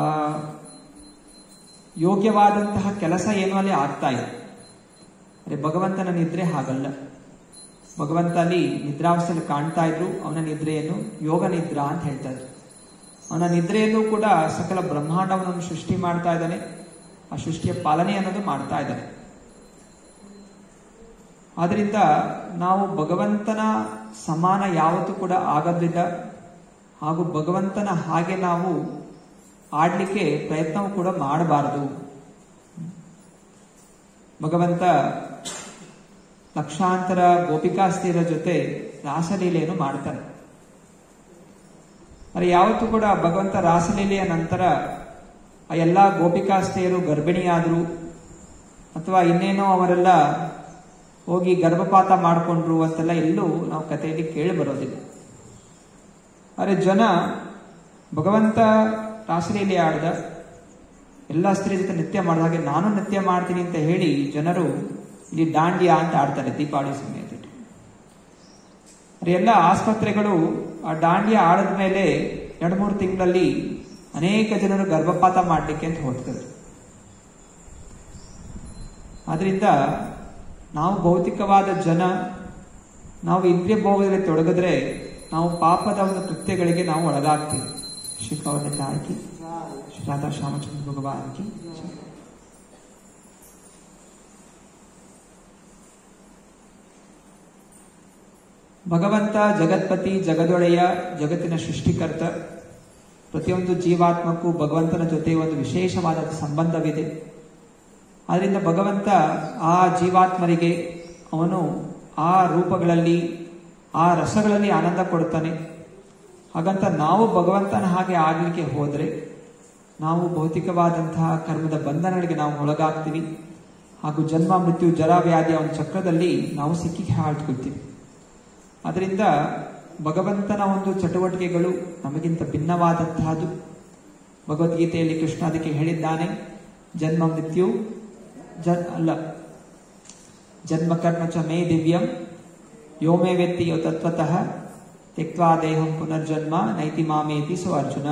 ಯೋಗ್ಯವಾದಂತಹ ಕೆಲಸ ಏನೂ ಅಲ್ಲಿ ಆಗ್ತಾ ಇದೆ ಅರೆ ಭಗವಂತನ ನಿದ್ರೆ ಹಾಗಲ್ಲ ಭಗವಂತ ಅಲ್ಲಿ ನಿದ್ರಾವಸ್ಥೆಯಲ್ಲಿ ಕಾಣ್ತಾ ಇದ್ರು ಅವನ ನಿದ್ರೆಯನ್ನು ಯೋಗ ನಿದ್ರಾ ಅಂತ ಹೇಳ್ತಾ ಇದ್ರು ಅವನ ನಿದ್ರೆಯಲ್ಲೂ ಕೂಡ ಸಕಲ ಬ್ರಹ್ಮಾಂಡವನ್ನು ಸೃಷ್ಟಿ ಮಾಡ್ತಾ ಇದ್ದಾನೆ ಆ ಸೃಷ್ಟಿಯ ಪಾಲನೆ ಅನ್ನೋದು ಮಾಡ್ತಾ ಇದ್ದಾನೆ ಆದ್ರಿಂದ ನಾವು ಭಗವಂತನ ಸಮಾನ ಯಾವತ್ತೂ ಕೂಡ ಆಗೋದಿಲ್ಲ ಹಾಗೂ ಭಗವಂತನ ಹಾಗೆ ನಾವು ಆಡ್ಲಿಕ್ಕೆ ಪ್ರಯತ್ನವೂ ಕೂಡ ಮಾಡಬಾರದು ಭಗವಂತ ಲಕ್ಷಾಂತರ ಗೋಪಿಕಾಸ್ತಿಯರ ಜೊತೆ ರಾಸಲೀಲೆಯನ್ನು ಮಾಡ್ತಾನೆ ಆದರೆ ಯಾವತ್ತೂ ಕೂಡ ಭಗವಂತ ರಾಸಲೀಲೆಯ ನಂತರ ಆ ಎಲ್ಲ ಗೋಪಿಕಾಸ್ತಿಯರು ಗರ್ಭಿಣಿಯಾದರು ಅಥವಾ ಇನ್ನೇನೋ ಅವರೆಲ್ಲ ಹೋಗಿ ಗರ್ಭಪಾತ ಮಾಡಿಕೊಂಡ್ರು ಅಂತೆಲ್ಲ ಎಲ್ಲೂ ನಾವು ಕಥೆಯಲ್ಲಿ ಕೇಳಿ ಬರೋದಿಲ್ಲ ಆದರೆ ಜನ ಭಗವಂತ ರಾಸಲೀಲೆ ಆಡ್ದ ಎಲ್ಲ ಸ್ತ್ರೀ ಜೊತೆ ನೃತ್ಯ ಮಾಡಿದ ಹಾಗೆ ನಾನು ನೃತ್ಯ ಮಾಡ್ತೀನಿ ಅಂತ ಹೇಳಿ ಜನರು ಇಲ್ಲಿ ದಾಂಡಿಯಾ ಅಂತ ಆಡ್ತಾರೆ ದೀಪಾವಳಿ ಸಮಯದಲ್ಲಿ ಎಲ್ಲ ಆಸ್ಪತ್ರೆಗಳು ಆ ದಾಂಡಿಯಾ ಆಡದ ಮೇಲೆ ಎರಡು ಮೂರು ತಿಂಗಳಲ್ಲಿ ಅನೇಕ ಜನರು ಗರ್ಭಪಾತ ಮಾಡಲಿಕ್ಕೆ ಅಂತ ಹೋಗ್ತಾರೆ ಆದ್ರಿಂದ ನಾವು ಭೌತಿಕವಾದ ಜನ ನಾವು ಇಂದ್ರಿಯ ಭೋಗದಲ್ಲಿ ತೊಡಗಿದ್ರೆ ನಾವು ಪಾಪದ ಒಂದು ಕೃತ್ಯಗಳಿಗೆ ನಾವು ಒಳಗಾಗ್ತೀವಿ ಶ್ರೀಕವನ ತಾಯಿ ರಾಧಾ ಶ್ಯಾಮಚಂದ್ರ ಭಗವಾನ್ ಕಿ ಜೈ. ಭಗವಂತ ಜಗತ್ಪತಿ ಜಗದೊಡೆಯ ಜಗತ್ತಿನ ಸೃಷ್ಟಿಕರ್ತ ಪ್ರತಿಯೊಂದು ಜೀವಾತ್ಮಕ್ಕೂ ಭಗವಂತನ ಜೊತೆ ಒಂದು ವಿಶೇಷವಾದ ಸಂಬಂಧವಿದೆ ಆದ್ದರಿಂದ ಭಗವಂತ ಆ ಜೀವಾತ್ಮರಿಗೆ ಅವನು ಆ ರೂಪಗಳಲ್ಲಿ ಆ ರಸಗಳಲ್ಲಿ ಆನಂದ ಕೊಡ್ತಾನೆ ಹಾಗಂತ ನಾವು ಭಗವಂತನ ಹಾಗೆ ಆಗಲಿಕ್ಕೆ ಹೋದರೆ ನಾವು ಭೌತಿಕವಾದಂತಹ ಕರ್ಮದ ಬಂಧನಗಳಿಗೆ ನಾವು ಒಳಗಾಗ್ತೀವಿ ಹಾಗೂ ಜನ್ಮ ಮೃತ್ಯು ಜರ ವ್ಯಾಧಿಯ ಒಂದು ಚಕ್ರದಲ್ಲಿ ನಾವು ಸಿಕ್ಕಿ ಹಾಳ್ಕೊಳ್ತೀವಿ ಅದರಿಂದ ಭಗವಂತನ ಒಂದು ಚಟುವಟಿಕೆಗಳು ನಮಗಿಂತ ಭಿನ್ನವಾದಂತಹದ್ದು ಭಗವದ್ಗೀತೆಯಲ್ಲಿ ಕೃಷ್ಣ ಅದಕ್ಕೆ ಹೇಳಿದ್ದಾನೆ ಜನ್ಮ ಮೃತ್ಯು ಜನ್ ಅಲ್ಲ ಜನ್ಮ ಕರ್ಮ ಚ ಮೇ ದಿವ್ಯಂ ಯೋ ಮೇ ವ್ಯಕ್ತಿ ಯೋ ತತ್ವತಃ ತ್ಯಕ್ವಾ ದೇಹಂ ಪುನರ್ಜನ್ಮ ನೈತಿ ಮಾಮೇತಿ ಸೊ ಅರ್ಜುನ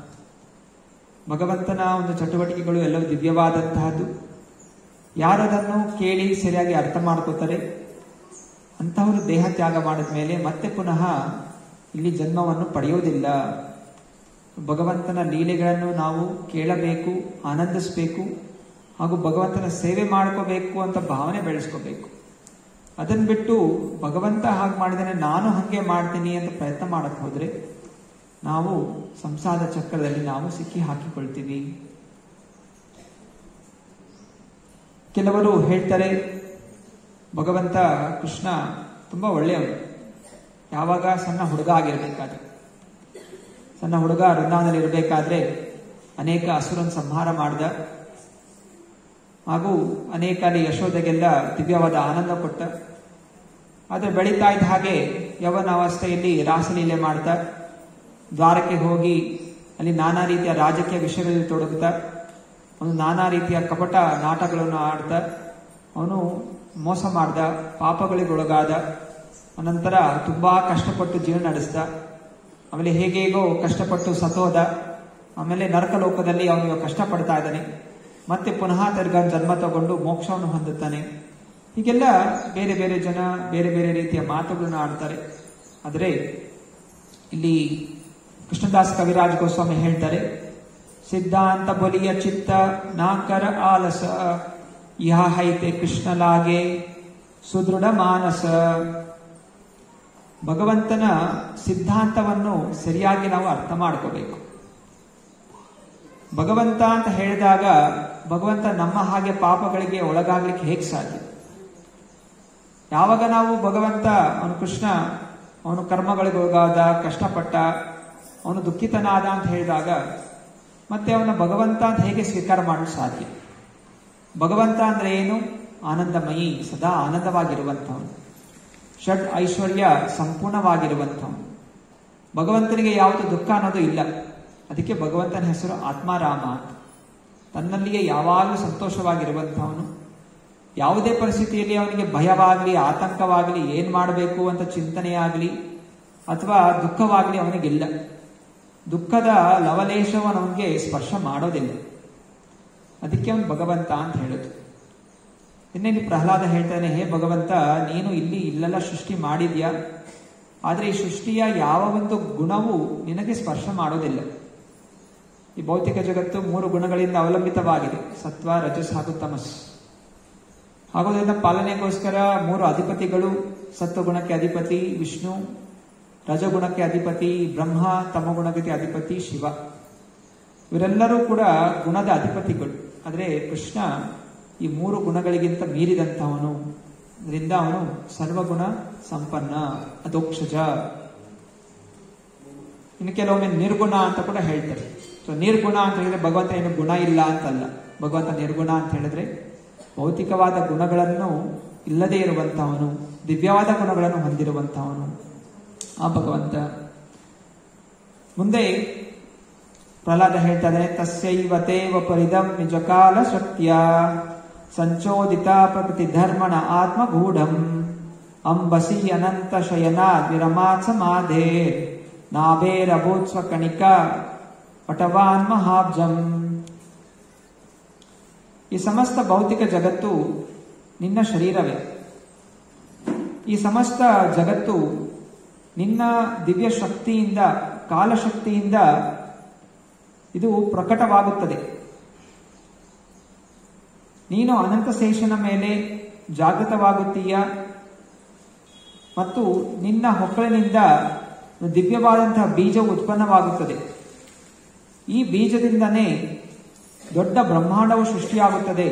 ಭಗವಂತನ ಒಂದು ಚಟುವಟಿಕೆಗಳು ಎಲ್ಲವೂ ದಿವ್ಯವಾದಂತಹದ್ದು ಯಾರದನ್ನು ಕೇಳಿ ಸರಿಯಾಗಿ ಅರ್ಥ ಮಾಡ್ಕೋತಾರೆ ಅಂತಹವರು ದೇಹ ತ್ಯಾಗ ಮಾಡಿದ ಮೇಲೆ ಮತ್ತೆ ಪುನಃ ಇಲ್ಲಿ ಜನ್ಮವನ್ನು ಪಡೆಯುವುದಿಲ್ಲ ಭಗವಂತನ ಲೀಲೆಗಳನ್ನು ನಾವು ಕೇಳಬೇಕು ಆನಂದಿಸಬೇಕು ಹಾಗೂ ಭಗವಂತನ ಸೇವೆ ಮಾಡ್ಕೋಬೇಕು ಅಂತ ಭಾವನೆ ಬೆಳೆಸ್ಕೋಬೇಕು ಅದನ್ನ ಬಿಟ್ಟು ಭಗವಂತ ಹಾಗೆ ಮಾಡಿದಾನೆ ನಾನು ಹಂಗೆ ಮಾಡ್ತೀನಿ ಅಂತ ಪ್ರಯತ್ನ ಮಾಡಕ್ ಹೋದ್ರೆ ನಾವು ಸಂಸಾರ ಚಕ್ರದಲ್ಲಿ ನಾವು ಸಿಕ್ಕಿ ಹಾಕಿಕೊಳ್ತೀವಿ ಕೆಲವರು ಹೇಳ್ತಾರೆ ಭಗವಂತ ಕೃಷ್ಣ ತುಂಬಾ ಒಳ್ಳೆಯವನು ಯಾವಾಗ ಸಣ್ಣ ಹುಡುಗ ಆಗಿರ್ಬೇಕಾದ್ರೆ ಸಣ್ಣ ಹುಡುಗ ವೃಂದಾವನದಲ್ಲಿ ಇರಬೇಕಾದ್ರೆ ಅನೇಕ ಅಸುರನ್ ಸಂಹಾರ ಮಾಡ್ದ ಹಾಗೂ ಅನೇಕ ಅಲ್ಲಿ ಯಶೋದೆಗೆಲ್ಲ ದಿವ್ಯವಾದ ಆನಂದ ಕೊಟ್ಟ ಆದರೆ ಬೆಳೀತಾ ಇದ್ದ ಹಾಗೆ ಯವನ ಅವಸ್ಥೆಯಲ್ಲಿ ರಾಸಲೀಲೆ ಮಾಡ್ತಾ ದ್ವಾರಕ್ಕೆ ಹೋಗಿ ಅಲ್ಲಿ ನಾನಾ ರೀತಿಯ ರಾಜಕೀಯ ವಿಷಯಗಳಲ್ಲಿ ತೊಡಗುತ್ತಾ ಅವನು ನಾನಾ ರೀತಿಯ ಕಪಟ ನಾಟಕಗಳನ್ನು ಆಡ್ತಾ ಅವನು ಮೋಸ ಮಾಡ್ದ ಪಾಪಗಳಿಗೊಳಗಾದ ಅನಂತರ ತುಂಬಾ ಕಷ್ಟಪಟ್ಟು ಜೀವನ ನಡೆಸ್ದ ಆಮೇಲೆ ಹೇಗೇಗೋ ಕಷ್ಟಪಟ್ಟು ಸತೋದ ಆಮೇಲೆ ನರಕ ಲೋಕದಲ್ಲಿ ಅವನು ಕಷ್ಟಪಡ್ತಾ ಇದ್ದಾನೆ ಮತ್ತೆ ಪುನಃ ತಿರ್ಗಾ ಜನ್ಮ ತಗೊಂಡು ಮೋಕ್ಷವನ್ನು ಹೊಂದುತ್ತಾನೆ ಹೀಗೆಲ್ಲ ಬೇರೆ ಬೇರೆ ಜನ ಬೇರೆ ಬೇರೆ ರೀತಿಯ ಮಾತುಗಳನ್ನು ಆಡ್ತಾರೆ ಆದರೆ ಇಲ್ಲಿ ಕೃಷ್ಣದಾಸ್ ಕವಿರಾಜ್ ಗೋಸ್ವಾಮಿ ಹೇಳ್ತಾರೆ ಸಿದ್ಧಾಂತ ಬಲಿಯ ಚಿತ್ತ ನಾಕರ ಆಲಸ ಯಹ ಹೈತೆ ಕೃಷ್ಣಲಾಗೆ ಸುದೃಢ ಮಾನಸ ಭಗವಂತನ ಸಿದ್ಧಾಂತವನ್ನು ಸರಿಯಾಗಿ ನಾವು ಅರ್ಥ ಮಾಡ್ಕೋಬೇಕು ಭಗವಂತ ಅಂತ ಹೇಳಿದಾಗ ಭಗವಂತ ನಮ್ಮ ಹಾಗೆ ಪಾಪಗಳಿಗೆ ಒಳಗಾಗ್ಲಿಕ್ಕೆ ಹೇಗೆ ಸಾಧ್ಯ ಯಾವಾಗ ನಾವು ಭಗವಂತ ಅವನು ಕೃಷ್ಣ ಅವನು ಕರ್ಮಗಳಿಗೆ ಒಳಗಾದ ಕಷ್ಟಪಟ್ಟ ಅವನು ದುಃಖಿತನಾದ ಅಂತ ಹೇಳಿದಾಗ ಮತ್ತೆ ಅವನ ಭಗವಂತ ಅಂತ ಹೇಗೆ ಸ್ವೀಕಾರ ಮಾಡಲು ಸಾಧ್ಯ ಭಗವಂತ ಅಂದ್ರೆ ಏನು ಆನಂದಮಯಿ ಸದಾ ಆನಂದವಾಗಿರುವಂಥವನು ಷಡ್ ಐಶ್ವರ್ಯ ಸಂಪೂರ್ಣವಾಗಿರುವಂಥವನು ಭಗವಂತನಿಗೆ ಯಾವುದು ದುಃಖ ಅನ್ನೋದು ಇಲ್ಲ ಅದಕ್ಕೆ ಭಗವಂತನ ಹೆಸರು ಆತ್ಮಾರಾಮ ತನ್ನಲ್ಲಿಯೇ ಯಾವಾಗಲೂ ಸಂತೋಷವಾಗಿರುವಂಥವನು ಯಾವುದೇ ಪರಿಸ್ಥಿತಿಯಲ್ಲಿ ಅವನಿಗೆ ಭಯವಾಗಲಿ ಆತಂಕವಾಗಲಿ ಏನ್ ಮಾಡಬೇಕು ಅಂತ ಚಿಂತನೆಯಾಗಲಿ ಅಥವಾ ದುಃಖವಾಗಲಿ ಅವನಿಗಿಲ್ಲ ದುಃಖದ ಲವಲೇಶವನ್ನು ಅವನಿಗೆ ಸ್ಪರ್ಶ ಮಾಡೋದಿಲ್ಲ ಅದಕ್ಕೆ ಅವನು ಭಗವಂತ ಅಂತ ಹೇಳುದು ಇನ್ನೇನು ಪ್ರಹ್ಲಾದ ಹೇಳ್ತಾನೆ ಹೇ ಭಗವಂತ ನೀನು ಇಲ್ಲಿ ಇಲ್ಲೆಲ್ಲ ಸೃಷ್ಟಿ ಮಾಡಿದ್ಯಾ ಆದರೆ ಈ ಸೃಷ್ಟಿಯ ಯಾವ ಒಂದು ಗುಣವು ನಿನಗೆ ಸ್ಪರ್ಶ ಮಾಡೋದಿಲ್ಲ ಈ ಭೌತಿಕ ಜಗತ್ತು ಮೂರು ಗುಣಗಳಿಂದ ಅವಲಂಬಿತವಾಗಿದೆ ಸತ್ವ ರಜಸ್ ಹಾಗೂ ತಮಸ್ ಹಾಗೂ ಅದನ್ನ ಪಾಲನೆಗೋಸ್ಕರ ಮೂರು ಅಧಿಪತಿಗಳು ಸತ್ವಗುಣಕ್ಕೆ ಅಧಿಪತಿ ವಿಷ್ಣು ರಜಗುಣಕ್ಕೆ ಅಧಿಪತಿ ಬ್ರಹ್ಮ ತಮಗುಣಕ್ಕೆ ಅಧಿಪತಿ ಶಿವ ಇವರೆಲ್ಲರೂ ಕೂಡ ಗುಣದ ಅಧಿಪತಿಗಳು ಆದರೆ ಕೃಷ್ಣ ಈ ಮೂರು ಗುಣಗಳಿಗಿಂತ ಮೀರಿದಂತಹವನು ಅದರಿಂದ ಅವನು ಸರ್ವಗುಣ ಸಂಪನ್ನ ಅದೋಕ್ಷಜ ಇನ್ನು ಕೆಲವೊಮ್ಮೆ ನಿರ್ಗುಣ ಅಂತ ಕೂಡ ಹೇಳ್ತಾರೆ ಸೊ ನಿರ್ಗುಣ ಅಂತ ಹೇಳಿದ್ರೆ ಭಗವಂತ ಏನು ಗುಣ ಇಲ್ಲ ಅಂತಲ್ಲ ಭಗವಂತ ನಿರ್ಗುಣ ಅಂತ ಹೇಳಿದ್ರೆ ಭೌತಿಕವಾದ ಗುಣಗಳನ್ನು ಇಲ್ಲದೆ ಇರುವಂತಹವನು ದಿವ್ಯವಾದ ಗುಣಗಳನ್ನು ಹೊಂದಿರುವಂತಹವನು ಆ ಭಗವಂತ ಮುಂದೆ ಪ್ರಹ್ಲಾದ ಹೇಳ್ತಾರೆ ತಸ್ಯೈವ ತೇವ ಪರಿದಂ ನಿಜಕಾಲ ಶಕ್ತಿಯ ಸಂಚೋದಿತ ಪ್ರಕೃತಿ ಧರ್ಮಣ ಆತ್ಮಗೂಢಂ ಅಂಬಸಿ ಅನಂತ ಶಯನ ವಿರಮಾತ್ ಸಮಾಧೆ ನಾಭೇರಭೂತ್ ಸ್ವಕಣಿಕ ಪಟವಾನ್ ಮಹಾಬ್ಜಂ ಈ ಸಮಸ್ತ ಭೌತಿಕ ಜಗತ್ತು ನಿನ್ನ ಶರೀರವೇ ಈ ಸಮಸ್ತ ಜಗತ್ತು ನಿನ್ನ ದಿವ್ಯ ಶಕ್ತಿಯಿಂದ ಕಾಲಶಕ್ತಿಯಿಂದ ಇದು ಪ್ರಕಟವಾಗುತ್ತದೆ ನೀನು ಅನಂತಶೇಷನ ಮೇಲೆ ಜಾಗೃತವಾಗುತ್ತೀಯ ಮತ್ತು ನಿನ್ನ ಹೊಕ್ಕಳಿನಿಂದ ದಿವ್ಯವಾದಂತಹ ಬೀಜವು ಉತ್ಪನ್ನವಾಗುತ್ತದೆ ಈ ಬೀಜದಿಂದನೇ ದೊಡ್ಡ ಬ್ರಹ್ಮಾಂಡವು ಸೃಷ್ಟಿಯಾಗುತ್ತದೆ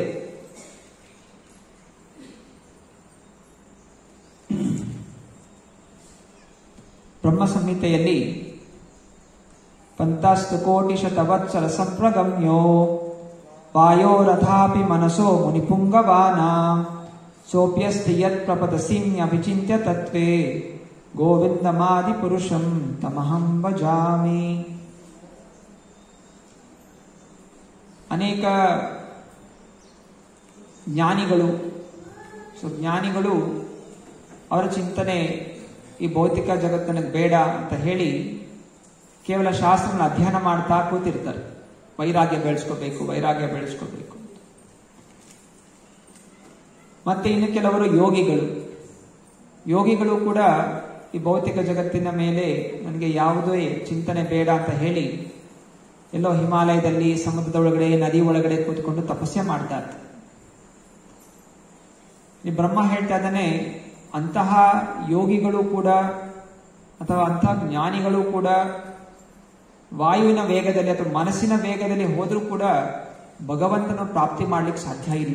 ಬ್ರಹ್ಮ ಸಂಹಿತೆಯಲ್ಲಿ ಪಂತಾಸ್ತು ಕೋಟಿ ಶತವತ್ಸರ ಸಂಪ್ರಗಮ್ಯೋ ವಾಯೋರಥಾಪಿ ಮನಸೋ ಮುನಿಪುಂಗವಾನ ಸೋಪ್ಯಸ್ತಿ ಯತ್ ಪ್ರಪದಸಿಮ್ಯಭಿಚಿಂತ್ಯ ತತ್ವೇ ಗೋವಿಂದಮಾದಿ ಪುರುಷಂ ತಮಹಂ ಭಜಾಮಿ ಅನೇಕ ಜ್ಞಾನಿಗಳು ಸೊ ಜ್ಞಾನಿಗಳು ಅವರ ಚಿಂತನೆ ಈ ಭೌತಿಕ ಜಗತ್ತು ನನಗೆ ಬೇಡ ಅಂತ ಹೇಳಿ ಕೇವಲ ಶಾಸ್ತ್ರನ ಅಧ್ಯಯನ ಮಾಡ್ತಾ ಕೂತಿರ್ತಾರೆ ವೈರಾಗ್ಯ ಬೆಳೆಸ್ಕೋಬೇಕು ವೈರಾಗ್ಯ ಬೆಳೆಸ್ಕೋಬೇಕು ಮತ್ತೆ ಇನ್ನು ಕೆಲವರು ಯೋಗಿಗಳು ಯೋಗಿಗಳು ಕೂಡ ಈ ಭೌತಿಕ ಜಗತ್ತಿನ ಮೇಲೆ ನನಗೆ ಯಾವುದೇ ಚಿಂತನೆ ಬೇಡ ಅಂತ ಹೇಳಿ ಎಲ್ಲೋ ಹಿಮಾಲಯದಲ್ಲಿ ಸಮುದ್ರದ ಒಳಗಡೆ ನದಿ ಒಳಗಡೆ ಕೂತ್ಕೊಂಡು ತಪಸ್ಸೆ ಮಾಡ್ತಾ ಇರ್ತಾರೆ ಈ ಬ್ರಹ್ಮ ಹೇಳ್ತಾ ಇದ್ದಾನೆ ಅಂತಹ ಯೋಗಿಗಳು ಕೂಡ ಅಥವಾ ಅಂತಹ ಜ್ಞಾನಿಗಳು ಕೂಡ ವಾಯುವಿನ ವೇಗದಲ್ಲಿ ಅಥವಾ ಮನಸ್ಸಿನ ವೇಗದಲ್ಲಿ ಹೋದರೂ ಕೂಡ ಭಗವಂತನ ಪ್ರಾಪ್ತಿ ಮಾಡ್ಲಿಕ್ಕೆ ಸಾಧ್ಯ ಇಲ್ಲ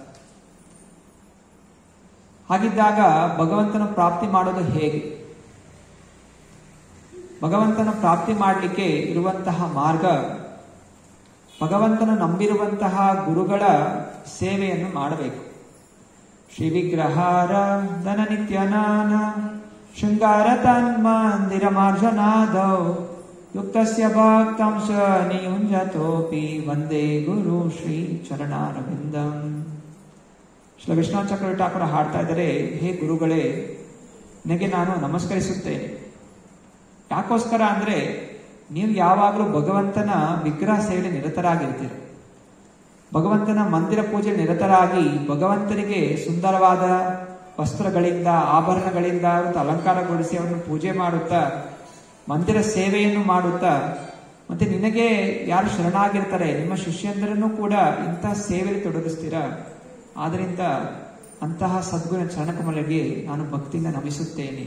ಹಾಗಿದ್ದಾಗ ಭಗವಂತನ ಪ್ರಾಪ್ತಿ ಮಾಡೋದು ಹೇಗೆ ಭಗವಂತನ ಪ್ರಾಪ್ತಿ ಮಾಡಲಿಕ್ಕೆ ಇರುವಂತಹ ಮಾರ್ಗ ಭಗವಂತನ ನಂಬಿರುವಂತಹ ಗುರುಗಳ ಸೇವೆಯನ್ನು ಮಾಡಬೇಕು ಶ್ರೀ ವಿಗ್ರಹಾರ ಧನ ನಿತ್ಯನಾನ ಶೃಂಗಾರ ತನ್ಮಂದಿರ ಮಾರ್ಜನಾದೌ ಯುಕ್ತಸ್ಯ ಭಕ್ತಾಂಶ ನಿಯುಂಜತೋಪಿ ವಂದೇ ಗುರು ಶ್ರೀ ಚರಣಾರವಿಂದಂ ಶ್ರೀ ವಿಶ್ವನಾಥ ಚಕ್ರವರ್ತಿ ಠಾಕೂರ ಹಾಡ್ತಾ ಇದ್ದಾರೆ ಹೇ ಗುರುಗಳೇ ನಿನಗೆ ನಾನು ನಮಸ್ಕರಿಸುತ್ತೇನೆ ಯಾಕೋಸ್ಕರ ಅಂದ್ರೆ ನೀವು ಯಾವಾಗಲೂ ಭಗವಂತನ ವಿಗ್ರಹ ಸೇವೆ ನಿರತರಾಗಿರ್ತೀರಿ ಭಗವಂತನ ಮಂದಿರ ಪೂಜೆ ನಿರತರಾಗಿ ಭಗವಂತನಿಗೆ ಸುಂದರವಾದ ವಸ್ತ್ರಗಳಿಂದ ಆಭರಣಗಳಿಂದ ಅವತ್ತು ಅಲಂಕಾರಗೊಳಿಸಿ ಅವರನ್ನು ಪೂಜೆ ಮಾಡುತ್ತಾ ಮಂದಿರ ಸೇವೆಯನ್ನು ಮಾಡುತ್ತಾ ಮತ್ತೆ ನಿನಗೆ ಯಾರು ಶರಣಾಗಿರ್ತಾರೆ ನಿಮ್ಮ ಶಿಷ್ಯಂದರನ್ನು ಕೂಡ ಇಂತಹ ಸೇವೆಯಲ್ಲಿ ತೊಡಗಿಸ್ತೀರಾ ಆದ್ರಿಂದ ಅಂತಹ ಸದ್ಗುಣ ಚರಣಕಮಲಿಗೆ ನಾನು ಭಕ್ತಿಯಿಂದ ನಮಿಸುತ್ತೇನೆ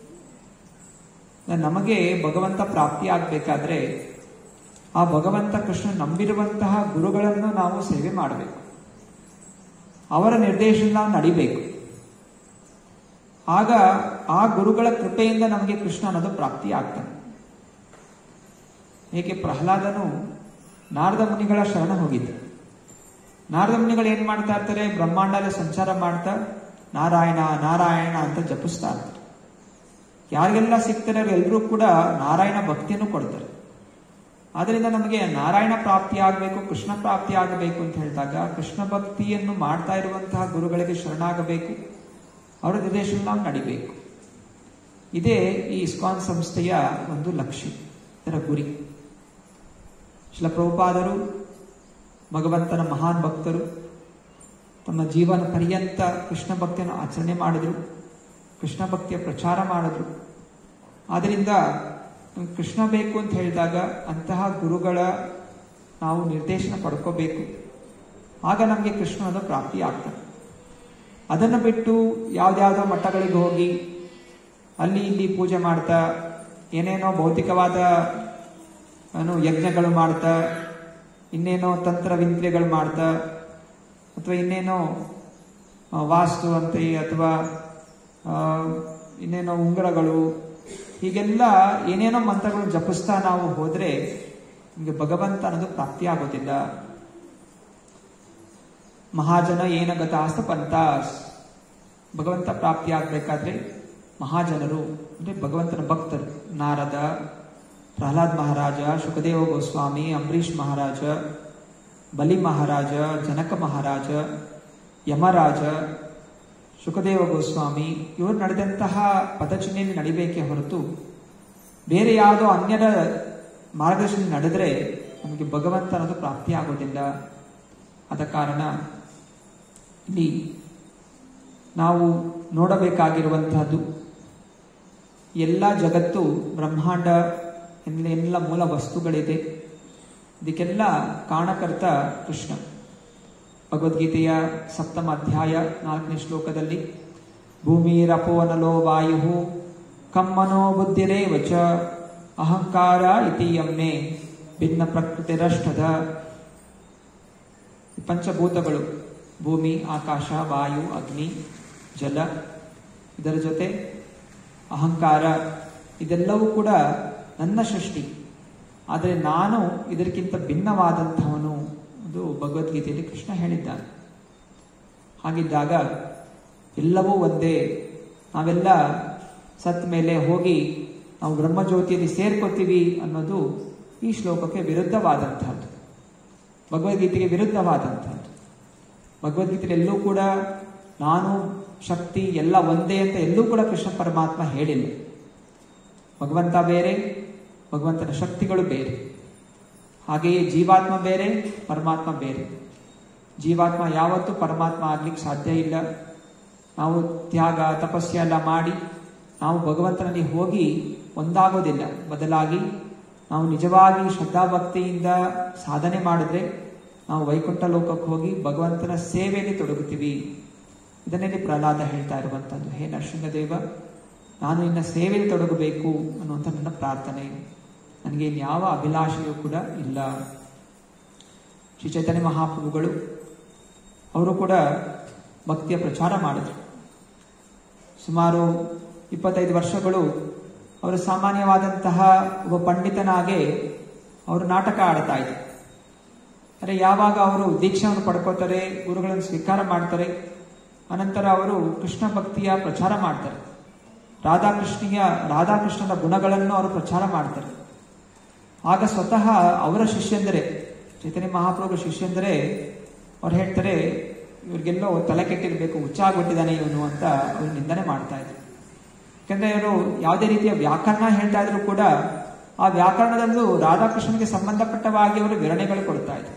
ನಮಗೆ ಭಗವಂತ ಪ್ರಾಪ್ತಿ ಆಗ್ಬೇಕಾದ್ರೆ ಆ ಭಗವಂತ ಕೃಷ್ಣ ನಂಬಿರುವಂತಹ ಗುರುಗಳನ್ನು ನಾವು ಸೇವೆ ಮಾಡಬೇಕು ಅವರ ನಿರ್ದೇಶನ ನಾವು ನಡಿಬೇಕು ಆಗ ಆ ಗುರುಗಳ ಕೃಪೆಯಿಂದ ನಮಗೆ ಕೃಷ್ಣ ಅನ್ನೋದು ಪ್ರಾಪ್ತಿ ಆಗ್ತಾನೆ ಏಕೆ ಪ್ರಹ್ಲಾದನು ನಾರದ ಮುನಿಗಳ ಶರಣ ಹೋಗಿದ್ದ ನಾರದ ಮುನಿಗಳು ಏನ್ ಮಾಡ್ತಾ ಇರ್ತಾರೆ ಬ್ರಹ್ಮಾಂಡದ ಸಂಚಾರ ಮಾಡ್ತಾ ನಾರಾಯಣ ನಾರಾಯಣ ಅಂತ ಜಪಿಸ್ತಾ ಇರ್ತಾರೆ ಯಾರಿಗೆಲ್ಲ ಸಿಗ್ತಾರೆ ಅವರೆಲ್ಲರೂ ಕೂಡ ನಾರಾಯಣ ಭಕ್ತಿಯನ್ನು ಕೊಡ್ತಾರೆ ಆದ್ರಿಂದ ನಮಗೆ ನಾರಾಯಣ ಪ್ರಾಪ್ತಿ ಆಗಬೇಕು ಕೃಷ್ಣ ಪ್ರಾಪ್ತಿ ಆಗಬೇಕು ಅಂತ ಹೇಳಿದಾಗ ಕೃಷ್ಣ ಭಕ್ತಿಯನ್ನು ಮಾಡ್ತಾ ಇರುವಂತಹ ಗುರುಗಳಿಗೆ ಶರಣಾಗಬೇಕು ಅವರ ನಿರ್ದೇಶನ ನಾವು ನಡಿಬೇಕು ಇದೇ ಈ ಇಸ್ಕಾನ್ ಸಂಸ್ಥೆಯ ಒಂದು ಲಕ್ಷ್ಯ ಇದರ ಗುರಿ ಶಿಲ ಪ್ರಭುಪಾದರು ಭಗವಂತನ ಮಹಾನ್ ಭಕ್ತರು ತಮ್ಮ ಜೀವನ ಪರ್ಯಂತ ಕೃಷ್ಣ ಭಕ್ತಿಯನ್ನು ಆಚರಣೆ ಮಾಡಿದ್ರು ಕೃಷ್ಣ ಭಕ್ತಿಯ ಪ್ರಚಾರ ಮಾಡಿದ್ರು ಆದ್ದರಿಂದ ಕೃಷ್ಣ ಬೇಕು ಅಂತ ಹೇಳಿದಾಗ ಅಂತಹ ಗುರುಗಳ ನಾವು ನಿರ್ದೇಶನ ಪಡ್ಕೋಬೇಕು ಆಗ ನಮಗೆ ಕೃಷ್ಣನ ಪ್ರಾಪ್ತಿ ಆಗ್ತದೆ ಅದನ್ನು ಬಿಟ್ಟು ಯಾವ್ದಾವುದೋ ಮಠಗಳಿಗೆ ಹೋಗಿ ಅಲ್ಲಿ ಇಲ್ಲಿ ಪೂಜೆ ಮಾಡ್ತಾ ಏನೇನೋ ಭೌತಿಕವಾದ ಏನು ಯಜ್ಞಗಳು ಮಾಡ್ತಾ ಇನ್ನೇನೋ ತಂತ್ರ ವಿಂತ್ರೆಗಳು ಮಾಡ್ತಾ ಅಥವಾ ಇನ್ನೇನೋ ವಾಸ್ತು ಅಂತೆ ಅಥವಾ ಇನ್ನೇನೋ ಉಂಗುರಗಳು ಹೀಗೆಲ್ಲ ಏನೇನೋ ಮಂತ್ರಗಳು ಜಪಿಸ್ತಾ ನಾವು ಹೋದ್ರೆ ನಿಮಗೆ ಭಗವಂತ ಅನ್ನೋದು ಪ್ರಾಪ್ತಿ ಆಗೋದಿಲ್ಲ ಮಹಾಜನ ಏನ ಗತಾಸ್ತ ಪಂತಾಸ್ ಭಗವಂತ ಪ್ರಾಪ್ತಿ ಆಗ್ಬೇಕಾದ್ರೆ ಮಹಾಜನರು ಅಂದ್ರೆ ಭಗವಂತನ ಭಕ್ತರು ನಾರದ ಪ್ರಹ್ಲಾದ್ ಮಹಾರಾಜ ಶುಕದೇವ ಗೋಸ್ವಾಮಿ ಅಂಬರೀಷ್ ಮಹಾರಾಜ ಬಲಿ ಮಹಾರಾಜ ಜನಕ ಮಹಾರಾಜ ಯಮರಾಜ ಶುಕದೇವ ಗೋಸ್ವಾಮಿ ಇವರು ನಡೆದಂತಹ ಪದಚಿಹ್ನೆಯಲ್ಲಿ ನಡಿಬೇಕೇ ಹೊರತು ಬೇರೆ ಯಾವುದೋ ಅನ್ಯರ ಮಾರ್ಗದರ್ಶನ ನಡೆದ್ರೆ ನಮಗೆ ಭಗವಂತ ಅನ್ನೋದು ಪ್ರಾಪ್ತಿಯಾಗೋದಿಲ್ಲ ಆದ ಕಾರಣ ಇಲ್ಲಿ ನಾವು ನೋಡಬೇಕಾಗಿರುವಂತಹದ್ದು ಎಲ್ಲ ಜಗತ್ತು ಬ್ರಹ್ಮಾಂಡ ಎಲ್ಲ ಎಲ್ಲ ಮೂಲ ವಸ್ತುಗಳಿದೆ ಇದಕ್ಕೆಲ್ಲ ಕಾರಣಕರ್ತ ಕೃಷ್ಣ ಭಗವದ್ಗೀತೆಯ ಸಪ್ತಮ ಅಧ್ಯಾಯ ನಾಲ್ಕನೇ ಶ್ಲೋಕದಲ್ಲಿ ಭೂಮಿರಪೋನಲೋ ವಾಯು ಕಮ್ಮನೋ ಬುದ್ಧಿರೇವ ಚ ಅಹಂಕಾರ ಇತಿ ಯಮ್ಮೆ ಭಿನ್ನ ಪ್ರಕೃತಿರಷ್ಟದ ಈ ಪಂಚಭೂತಗಳು ಭೂಮಿ ಆಕಾಶ ವಾಯು ಅಗ್ನಿ ಜಲ ಇದರ ಜೊತೆ ಅಹಂಕಾರ ಇದೆಲ್ಲವೂ ಕೂಡ ನನ್ನ ಸೃಷ್ಟಿ ಆದರೆ ನಾನು ಇದಕ್ಕಿಂತ ಭಿನ್ನವಾದಂಥವನು ಅದು ಭಗವದ್ಗೀತೆಯಲ್ಲಿ ಕೃಷ್ಣ ಹೇಳಿದ್ದಾನೆ ಹಾಗಿದ್ದಾಗ ಎಲ್ಲವೂ ಒಂದೇ ನಾವೆಲ್ಲ ಸತ್ ಮೇಲೆ ಹೋಗಿ ನಾವು ಬ್ರಹ್ಮಜ್ಯೋತಿಯಲ್ಲಿ ಸೇರ್ಕೋತೀವಿ ಅನ್ನೋದು ಈ ಶ್ಲೋಕಕ್ಕೆ ವಿರುದ್ಧವಾದಂತಹದ್ದು ಭಗವದ್ಗೀತೆಗೆ ವಿರುದ್ಧವಾದಂತಹದ್ದು ಭಗವದ್ಗೀತೆಯಲ್ಲಿ ಎಲ್ಲೂ ಕೂಡ ನಾನು ಶಕ್ತಿ ಎಲ್ಲ ಒಂದೇ ಅಂತ ಎಲ್ಲೂ ಕೂಡ ಕೃಷ್ಣ ಪರಮಾತ್ಮ ಹೇಳಿಲ್ಲ ಭಗವಂತ ಬೇರೆ ಭಗವಂತನ ಶಕ್ತಿಗಳು ಬೇರೆ ಹಾಗೆಯೇ ಜೀವಾತ್ಮ ಬೇರೆ ಪರಮಾತ್ಮ ಬೇರೆ ಜೀವಾತ್ಮ ಯಾವತ್ತೂ ಪರಮಾತ್ಮ ಆಗ್ಲಿಕ್ಕೆ ಸಾಧ್ಯ ಇಲ್ಲ ನಾವು ತ್ಯಾಗ ತಪಸ್ಯ ಎಲ್ಲ ಮಾಡಿ ನಾವು ಭಗವಂತನಲ್ಲಿ ಹೋಗಿ ಒಂದಾಗೋದಿಲ್ಲ ಬದಲಾಗಿ ನಾವು ನಿಜವಾಗಿ ಶ್ರದ್ಧಾಭಕ್ತಿಯಿಂದ ಸಾಧನೆ ಮಾಡಿದ್ರೆ ನಾವು ವೈಕುಂಠ ಲೋಕಕ್ಕೆ ಹೋಗಿ ಭಗವಂತನ ಸೇವೆಯಲ್ಲಿ ತೊಡಗುತ್ತೀವಿ ಇದನ್ನೇ ಪ್ರಹ್ಲಾದ ಹೇಳ್ತಾ ಇರುವಂತದ್ದು ಹೇ ನರಸಿಂಹದೇವ ನಾನು ಇನ್ನ ಸೇವೆಯಲ್ಲಿ ತೊಡಗಬೇಕು ಅನ್ನುವಂಥ ನನ್ನ ಪ್ರಾರ್ಥನೆ ನನಗೆ ಇನ್ಯಾವ ಅಭಿಲಾಷೆಯೂ ಕೂಡ ಇಲ್ಲ ಶ್ರೀ ಚೈತನ್ಯ ಮಹಾಪ್ರಭುಗಳು ಅವರು ಕೂಡ ಭಕ್ತಿಯ ಪ್ರಚಾರ ಮಾಡಿದ್ರು ಸುಮಾರು ಇಪ್ಪತ್ತೈದು ವರ್ಷಗಳು ಅವರು ಸಾಮಾನ್ಯವಾದಂತಹ ಒಬ್ಬ ಪಂಡಿತನಾಗೆ ಅವರು ನಾಟಕ ಆಡ್ತಾ ಇದ್ರು ಅಂದರೆ ಯಾವಾಗ ಅವರು ದೀಕ್ಷೆಯನ್ನು ಪಡ್ಕೋತಾರೆ ಗುರುಗಳನ್ನು ಸ್ವೀಕಾರ ಮಾಡ್ತಾರೆ ಅನಂತರ ಅವರು ಕೃಷ್ಣ ಭಕ್ತಿಯ ಪ್ರಚಾರ ಮಾಡ್ತಾರೆ ರಾಧಾಕೃಷ್ಣಿಯ ರಾಧಾಕೃಷ್ಣನ ಗುಣಗಳನ್ನು ಅವರು ಪ್ರಚಾರ ಮಾಡ್ತಾರೆ ಆಗ ಸ್ವತಃ ಅವರ ಶಿಷ್ಯಂದರೆ ಚೈತನ್ಯ ಮಹಾಪ್ರಭು ಶಿಷ್ಯಂದರೆ ಅವ್ರು ಹೇಳ್ತಾರೆ ಇವ್ರಿಗೆಲ್ಲೋ ತಲೆ ಕೆಟ್ಟಿರ್ಬೇಕು ಹುಚ್ಚಾಗ್ಬಿಟ್ಟಿದ್ದಾನೆ ಇವನು ಅಂತ ಅವ್ರು ನಿಂದನೆ ಮಾಡ್ತಾ ಇದ್ರು ಯಾಕಂದ್ರೆ ಇವರು ಯಾವುದೇ ರೀತಿಯ ವ್ಯಾಕರಣ ಹೇಳ್ತಾ ಇದ್ರು ಕೂಡ ಆ ವ್ಯಾಕರಣದಲ್ಲೂ ರಾಧಾಕೃಷ್ಣನಿಗೆ ಸಂಬಂಧಪಟ್ಟವಾಗಿ ಅವರು ವಿವರಣೆಗಳು ಕೊಡ್ತಾ ಇದ್ರು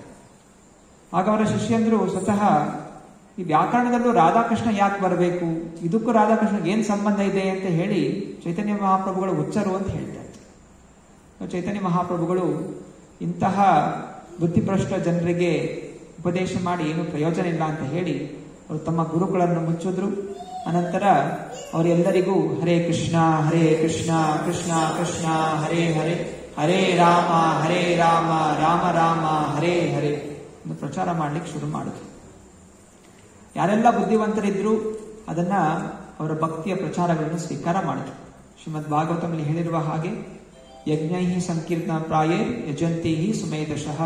ಆಗ ಅವರ ಶಿಷ್ಯಂದ್ರು ಸ್ವತಃ ಈ ವ್ಯಾಕರಣದಲ್ಲೂ ರಾಧಾಕೃಷ್ಣ ಯಾಕೆ ಬರಬೇಕು ಇದಕ್ಕೂ ರಾಧಾಕೃಷ್ಣಗೆ ಏನ್ ಸಂಬಂಧ ಇದೆ ಅಂತ ಹೇಳಿ ಚೈತನ್ಯ ಮಹಾಪ್ರಭುಗಳು ಹುಚ್ಚರು ಅಂತ ಹೇಳ್ತಾ ಇದ್ರು ಚೈತನ್ಯ ಮಹಾಪ್ರಭುಗಳು ಇಂತಹ ಬುದ್ಧಿಭ್ರಷ್ಟ ಜನರಿಗೆ ಉಪದೇಶ ಮಾಡಿ ಏನು ಪ್ರಯೋಜನ ಇಲ್ಲ ಅಂತ ಹೇಳಿ ಅವರು ತಮ್ಮ ಗುರುಗಳನ್ನು ಮುಚ್ಚಿದ್ರು ಅನಂತರ ಅವರೆಲ್ಲರಿಗೂ ಹರೇ ಕೃಷ್ಣ ಹರೇ ಕೃಷ್ಣ ಕೃಷ್ಣ ಕೃಷ್ಣ ಹರೇ ಹರೇ ಹರೇ ರಾಮ ಹರೇ ರಾಮ ರಾಮ ರಾಮ ಹರೇ ಹರೇ ಎಂದು ಪ್ರಚಾರ ಮಾಡ್ಲಿಕ್ಕೆ ಶುರು ಮಾಡಿದ್ರು ಯಾರೆಲ್ಲ ಬುದ್ಧಿವಂತರಿದ್ರು ಅದನ್ನ ಅವರ ಭಕ್ತಿಯ ಪ್ರಚಾರಗಳನ್ನು ಸ್ವೀಕಾರ ಮಾಡಿದ್ರು ಶ್ರೀಮದ್ ಭಾಗವತಮಲ್ಲಿ ಹೇಳಿರುವ ಹಾಗೆ ಯಜ್ಞೈ ಸಂಕೀರ್ತನ ಪ್ರಾಯೇ ಯಜಂತಿ ಸುಮೇಧಶಃ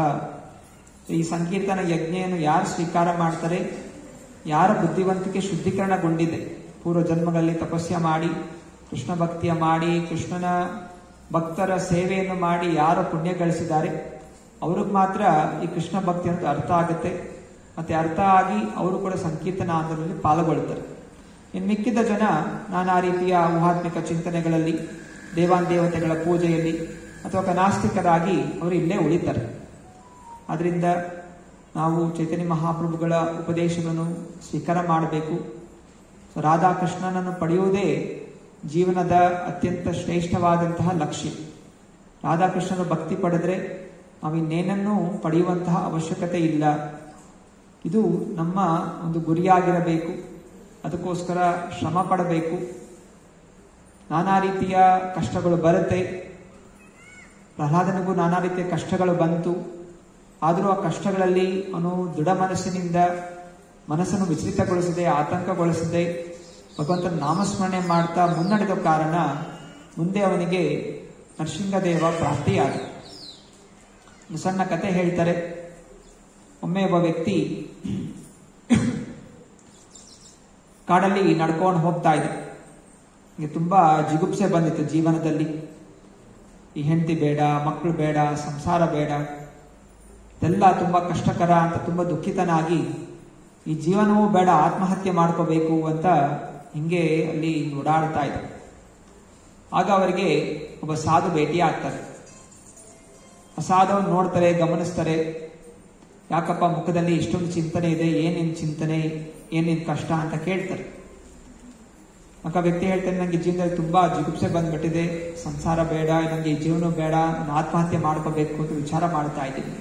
ಈ ಸಂಕೀರ್ತನ ಯಜ್ಞೆಯನ್ನು ಯಾರು ಸ್ವೀಕಾರ ಮಾಡ್ತಾರೆ ಯಾರ ಬುದ್ಧಿವಂತಿಕೆ ಶುದ್ಧೀಕರಣಗೊಂಡಿದೆ ಪೂರ್ವ ಜನ್ಮಗಳಲ್ಲಿ ತಪಸ್ಯ ಮಾಡಿ ಕೃಷ್ಣ ಭಕ್ತಿಯ ಮಾಡಿ ಕೃಷ್ಣನ ಭಕ್ತರ ಸೇವೆಯನ್ನು ಮಾಡಿ ಯಾರು ಪುಣ್ಯ ಗಳಿಸಿದ್ದಾರೆ ಅವ್ರಿಗೆ ಮಾತ್ರ ಈ ಕೃಷ್ಣ ಭಕ್ತಿ ಅನ್ನೋದು ಅರ್ಥ ಆಗುತ್ತೆ ಮತ್ತೆ ಅರ್ಥ ಆಗಿ ಅವರು ಕೂಡ ಸಂಕೀರ್ತನ ಆಂದೋಲನದಲ್ಲಿ ಪಾಲ್ಗೊಳ್ತಾರೆ ಇನ್ನು ಮಿಕ್ಕಿದ ಜನ ನಾನಾ ರೀತಿಯ ಊಹಾತ್ಮಿಕ ಚಿಂತನೆಗಳಲ್ಲಿ ದೇವಾನ್ ದೇವತೆಗಳ ಪೂಜೆಯಲ್ಲಿ ಅಥವಾ ನಾಸ್ತಿಕರಾಗಿ ಅವರು ಇಲ್ಲೇ ಉಳಿತಾರೆ ಆದ್ರಿಂದ ನಾವು ಚೈತನ್ಯ ಮಹಾಪ್ರಭುಗಳ ಉಪದೇಶವನ್ನು ಸ್ವೀಕಾರ ಮಾಡಬೇಕು ರಾಧಾಕೃಷ್ಣನನ್ನು ಪಡೆಯುವುದೇ ಜೀವನದ ಅತ್ಯಂತ ಶ್ರೇಷ್ಠವಾದಂತಹ ಲಕ್ಷ್ಯ ರಾಧಾಕೃಷ್ಣನ ಭಕ್ತಿ ಪಡೆದ್ರೆ ನಾವು ಇನ್ನೇನನ್ನೂ ಪಡೆಯುವಂತಹ ಅವಶ್ಯಕತೆ ಇಲ್ಲ ಇದು ನಮ್ಮ ಒಂದು ಗುರಿಯಾಗಿರಬೇಕು ಅದಕ್ಕೋಸ್ಕರ ಶ್ರಮ ಪಡಬೇಕು ನಾನಾ ರೀತಿಯ ಕಷ್ಟಗಳು ಬರುತ್ತೆ ಪ್ರಹ್ಲಾದನಿಗೂ ನಾನಾ ರೀತಿಯ ಕಷ್ಟಗಳು ಬಂತು ಆದರೂ ಆ ಕಷ್ಟಗಳಲ್ಲಿ ಅವನು ದೃಢ ಮನಸ್ಸಿನಿಂದ ಮನಸ್ಸನ್ನು ವಿಚಲಿತಗೊಳಿಸದೆ ಆತಂಕಗೊಳಿಸದೆ ಭಗವಂತನ ನಾಮಸ್ಮರಣೆ ಮಾಡ್ತಾ ಮುನ್ನಡೆದ ಕಾರಣ ಮುಂದೆ ಅವನಿಗೆ ನರಸಿಂಹದೇವ ಪ್ರಾಪ್ತಿಯಾದ ಒಂದು ಸಣ್ಣ ಕತೆ ಹೇಳ್ತಾರೆ ಒಮ್ಮೆ ಒಬ್ಬ ವ್ಯಕ್ತಿ ಕಾಡಲ್ಲಿ ನಡ್ಕೊಂಡು ಹೋಗ್ತಾ ಇದ್ದ ನನಗೆ ತುಂಬಾ ಜಿಗುಪ್ಸೆ ಬಂದಿತ್ತು ಜೀವನದಲ್ಲಿ ಈ ಹೆಂಡತಿ ಬೇಡ ಮಕ್ಕಳು ಬೇಡ ಸಂಸಾರ ಬೇಡ ಇದೆಲ್ಲ ತುಂಬ ಕಷ್ಟಕರ ಅಂತ ತುಂಬ ದುಃಖಿತನಾಗಿ ಈ ಜೀವನವೂ ಬೇಡ ಆತ್ಮಹತ್ಯೆ ಮಾಡ್ಕೋಬೇಕು ಅಂತ ಹಿಂಗೆ ಅಲ್ಲಿ ಓಡಾಡ್ತಾ ಇದ್ದ ಆಗ ಅವರಿಗೆ ಒಬ್ಬ ಸಾಧು ಭೇಟಿ ಆಗ್ತಾರೆ ಆ ಸಾಧುವನ್ನು ನೋಡ್ತಾರೆ ಗಮನಿಸ್ತಾರೆ ಯಾಕಪ್ಪ ಮುಖದಲ್ಲಿ ಇಷ್ಟೊಂದು ಚಿಂತನೆ ಇದೆ ಏನೇನು ಚಿಂತನೆ ಏನೇನು ಕಷ್ಟ ಅಂತ ಕೇಳ್ತಾರೆ ಆಗ ವ್ಯಕ್ತಿ ಹೇಳ್ತಾನೆ ನನಗೆ ಜೀವನದಲ್ಲಿ ತುಂಬಾ ಜಿಗುಪ್ಸೆ ಬಂದ್ಬಿಟ್ಟಿದೆ ಸಂಸಾರ ಬೇಡ ನನಗೆ ಈ ಜೀವನ ಬೇಡ ನಾನು ಆತ್ಮಹತ್ಯೆ ಮಾಡ್ಕೋಬೇಕು ಅಂತ ವಿಚಾರ ಮಾಡ್ತಾ ಇದ್ದೀನಿ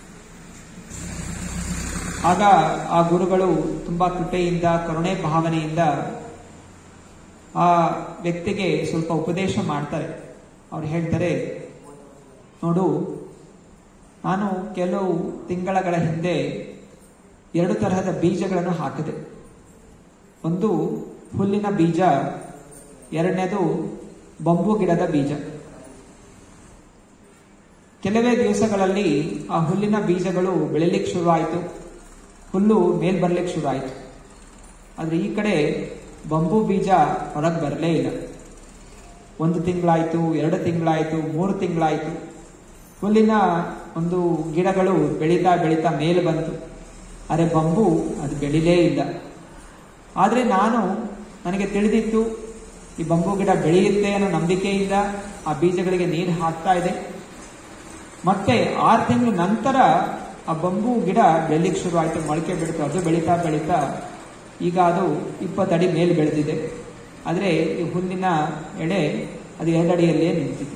ಆಗ ಆ ಗುರುಗಳು ತುಂಬಾ ಕೃಪೆಯಿಂದ ಕರುಣೆ ಭಾವನೆಯಿಂದ ಆ ವ್ಯಕ್ತಿಗೆ ಸ್ವಲ್ಪ ಉಪದೇಶ ಮಾಡ್ತಾರೆ ಅವ್ರು ಹೇಳ್ತಾರೆ ನೋಡು ನಾನು ಕೆಲವು ತಿಂಗಳಗಳ ಹಿಂದೆ ಎರಡು ತರಹದ ಬೀಜಗಳನ್ನು ಹಾಕಿದೆ ಒಂದು ಹುಲ್ಲಿನ ಬೀಜ ಎರಡನೇದು ಬಂಬು ಗಿಡದ ಬೀಜ ಕೆಲವೇ ದಿವಸಗಳಲ್ಲಿ ಆ ಹುಲ್ಲಿನ ಬೀಜಗಳು ಬೆಳಿಲಿಕ್ಕೆ ಶುರುವಾಯಿತು ಹುಲ್ಲು ಮೇಲ್ ಬರ್ಲಿಕ್ಕೆ ಶುರುವಾಯಿತು ಆದ್ರೆ ಈ ಕಡೆ ಬಂಬು ಬೀಜ ಹೊರಗೆ ಬರಲೇ ಇಲ್ಲ ಒಂದು ತಿಂಗಳಾಯ್ತು ಎರಡು ತಿಂಗಳಾಯ್ತು ಮೂರು ತಿಂಗಳಾಯ್ತು ಹುಲ್ಲಿನ ಒಂದು ಗಿಡಗಳು ಬೆಳೀತಾ ಬೆಳೀತಾ ಮೇಲೆ ಬಂತು ಅರೆ ಬಂಬು ಅದು ಬೆಳಿಲೇ ಇಲ್ಲ ಆದರೆ ನಾನು ನನಗೆ ತಿಳಿದಿತ್ತು ಈ ಬಂಬು ಗಿಡ ಬೆಳೆಯುತ್ತೆ ಅನ್ನೋ ನಂಬಿಕೆಯಿಂದ ಆ ಬೀಜಗಳಿಗೆ ನೀರು ಹಾಕ್ತಾ ಇದೆ ಮತ್ತೆ ಆರು ತಿಂಗಳ ನಂತರ ಆ ಬಂಬು ಗಿಡ ಬೆಳಿಲಿಕ್ಕೆ ಶುರು ಆಯಿತು ಮೊಳಕೆ ಬಿಡ್ತು ಅದು ಬೆಳೀತಾ ಬೆಳೀತಾ ಈಗ ಅದು ಇಪ್ಪತ್ತಡಿ ಮೇಲೆ ಬೆಳೆದಿದೆ ಆದರೆ ಈ ಹುಲ್ಲಿನ ಎಳೆ ಅದು ಎರಡಡಿಯಲ್ಲೇ ನಿಂತಿದೆ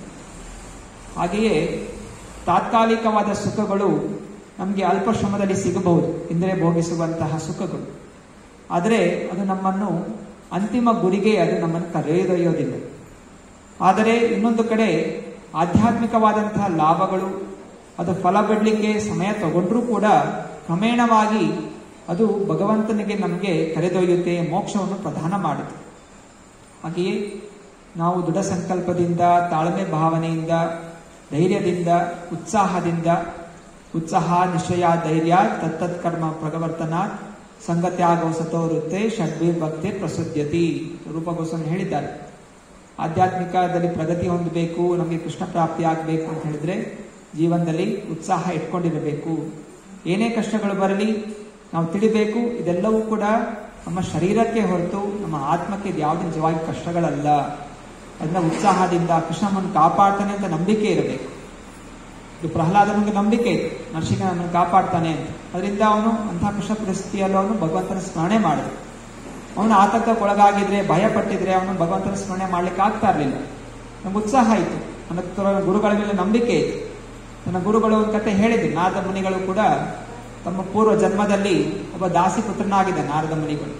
ಹಾಗೆಯೇ ತಾತ್ಕಾಲಿಕವಾದ ಸುಖಗಳು ನಮಗೆ ಅಲ್ಪ ಶ್ರಮದಲ್ಲಿ ಸಿಗಬಹುದು ಇಂದ್ರೆ ಭೋಗಿಸುವಂತಹ ಸುಖಗಳು ಆದರೆ ಅದು ನಮ್ಮನ್ನು ಅಂತಿಮ ಗುರಿಗೆ ಅದು ನಮ್ಮನ್ನು ಕರೆದೊಯ್ಯೋದಿಲ್ಲ ಆದರೆ ಇನ್ನೊಂದು ಕಡೆ ಆಧ್ಯಾತ್ಮಿಕವಾದಂತಹ ಲಾಭಗಳು ಅದು ಫಲ ಬಿಡಲಿಕ್ಕೆ ಸಮಯ ತಗೊಂಡ್ರೂ ಕೂಡ ಕ್ರಮೇಣವಾಗಿ ಅದು ಭಗವಂತನಿಗೆ ನಮಗೆ ಕರೆದೊಯ್ಯುತ್ತೆ ಮೋಕ್ಷವನ್ನು ಪ್ರದಾನ ಮಾಡುತ್ತೆ ಹಾಗೆಯೇ ನಾವು ದೃಢ ಸಂಕಲ್ಪದಿಂದ ತಾಳ್ಮೆ ಭಾವನೆಯಿಂದ ಧೈರ್ಯದಿಂದ ಉತ್ಸಾಹದಿಂದ ಉತ್ಸಾಹ ನಿಶ್ಚಯ ಧೈರ್ಯ ತತ್ತತ್ ಕರ್ಮ ಪ್ರಗವರ್ತನ ಸಂಗತ್ಯಾಗೋ ಸತೋರುತ್ತೆ ಷಡ್ವೀರ್ ಭಕ್ತಿ ಪ್ರಸುದ್ಯತಿ ರೂಪ ಗೋಸ್ವಾಮಿ ಹೇಳಿದ್ದಾರೆ ಆಧ್ಯಾತ್ಮಿಕದಲ್ಲಿ ಪ್ರಗತಿ ಹೊಂದಬೇಕು ನಮಗೆ ಕೃಷ್ಣ ಪ್ರಾಪ್ತಿ ಆಗಬೇಕು ಅಂತ ಹೇಳಿದ್ರೆ ಜೀವನದಲ್ಲಿ ಉತ್ಸಾಹ ಇಟ್ಕೊಂಡಿರಬೇಕು ಏನೇ ಕಷ್ಟಗಳು ಬರಲಿ ನಾವು ತಿಳಿಬೇಕು ಇದೆಲ್ಲವೂ ಕೂಡ ನಮ್ಮ ಶರೀರಕ್ಕೆ ಹೊರತು ನಮ್ಮ ಆತ್ಮಕ್ಕೆ ಇದು ಯಾವುದೇ ನಿಜವಾಗಿ ಕಷ್ಟಗಳಲ್ಲ ಅದನ್ನ ಉತ್ಸಾಹದಿಂದ ಕೃಷ್ಣ ನಮ್ಮನ್ನು ಕಾಪಾಡ್ತಾನೆ ಅಂತ ನಂಬಿಕೆ ಇರಬೇಕು ಇದು ಪ್ರಹ್ಲಾದನಿಗೆ ನಂಬಿಕೆ ಇತ್ತು ನರಸಿಂಹ ನಮ್ಮನ್ನು ಕಾಪಾಡ್ತಾನೆ ಅಂತ ಅದರಿಂದ ಅವನು ಅಂತಹ ಕೃಷ್ಣ ಪರಿಸ್ಥಿತಿಯಲ್ಲೂ ಅವನು ಭಗವಂತನ ಸ್ಮರಣೆ ಮಾಡಿದ ಅವನು ಆತಂಕಕ್ಕೊಳಗಾಗಿದ್ರೆ ಭಯ ಪಟ್ಟಿದ್ರೆ ಅವನು ಭಗವಂತನ ಸ್ಮರಣೆ ಮಾಡ್ಲಿಕ್ಕೆ ಆಗ್ತಾ ಇರಲಿಲ್ಲ ನಮ್ಗೆ ಉತ್ಸಾಹ ಇತ್ತು ನನ್ನ ಗುರುಗಳ ಮೇಲೆ ನಂಬಿಕೆ ಇತ್ತು ನನ್ನ ಗುರುಗಳು ಒಂದು ಕತೆ ಹೇಳಿದ್ರು ನಾರದ ಮುನಿಗಳು ಕೂಡ ತಮ್ಮ ಪೂರ್ವ ಜನ್ಮದಲ್ಲಿ ಒಬ್ಬ ದಾಸಿ ಪುತ್ರನಾಗಿದ್ದ ನಾರದ ಮುನಿಗಳು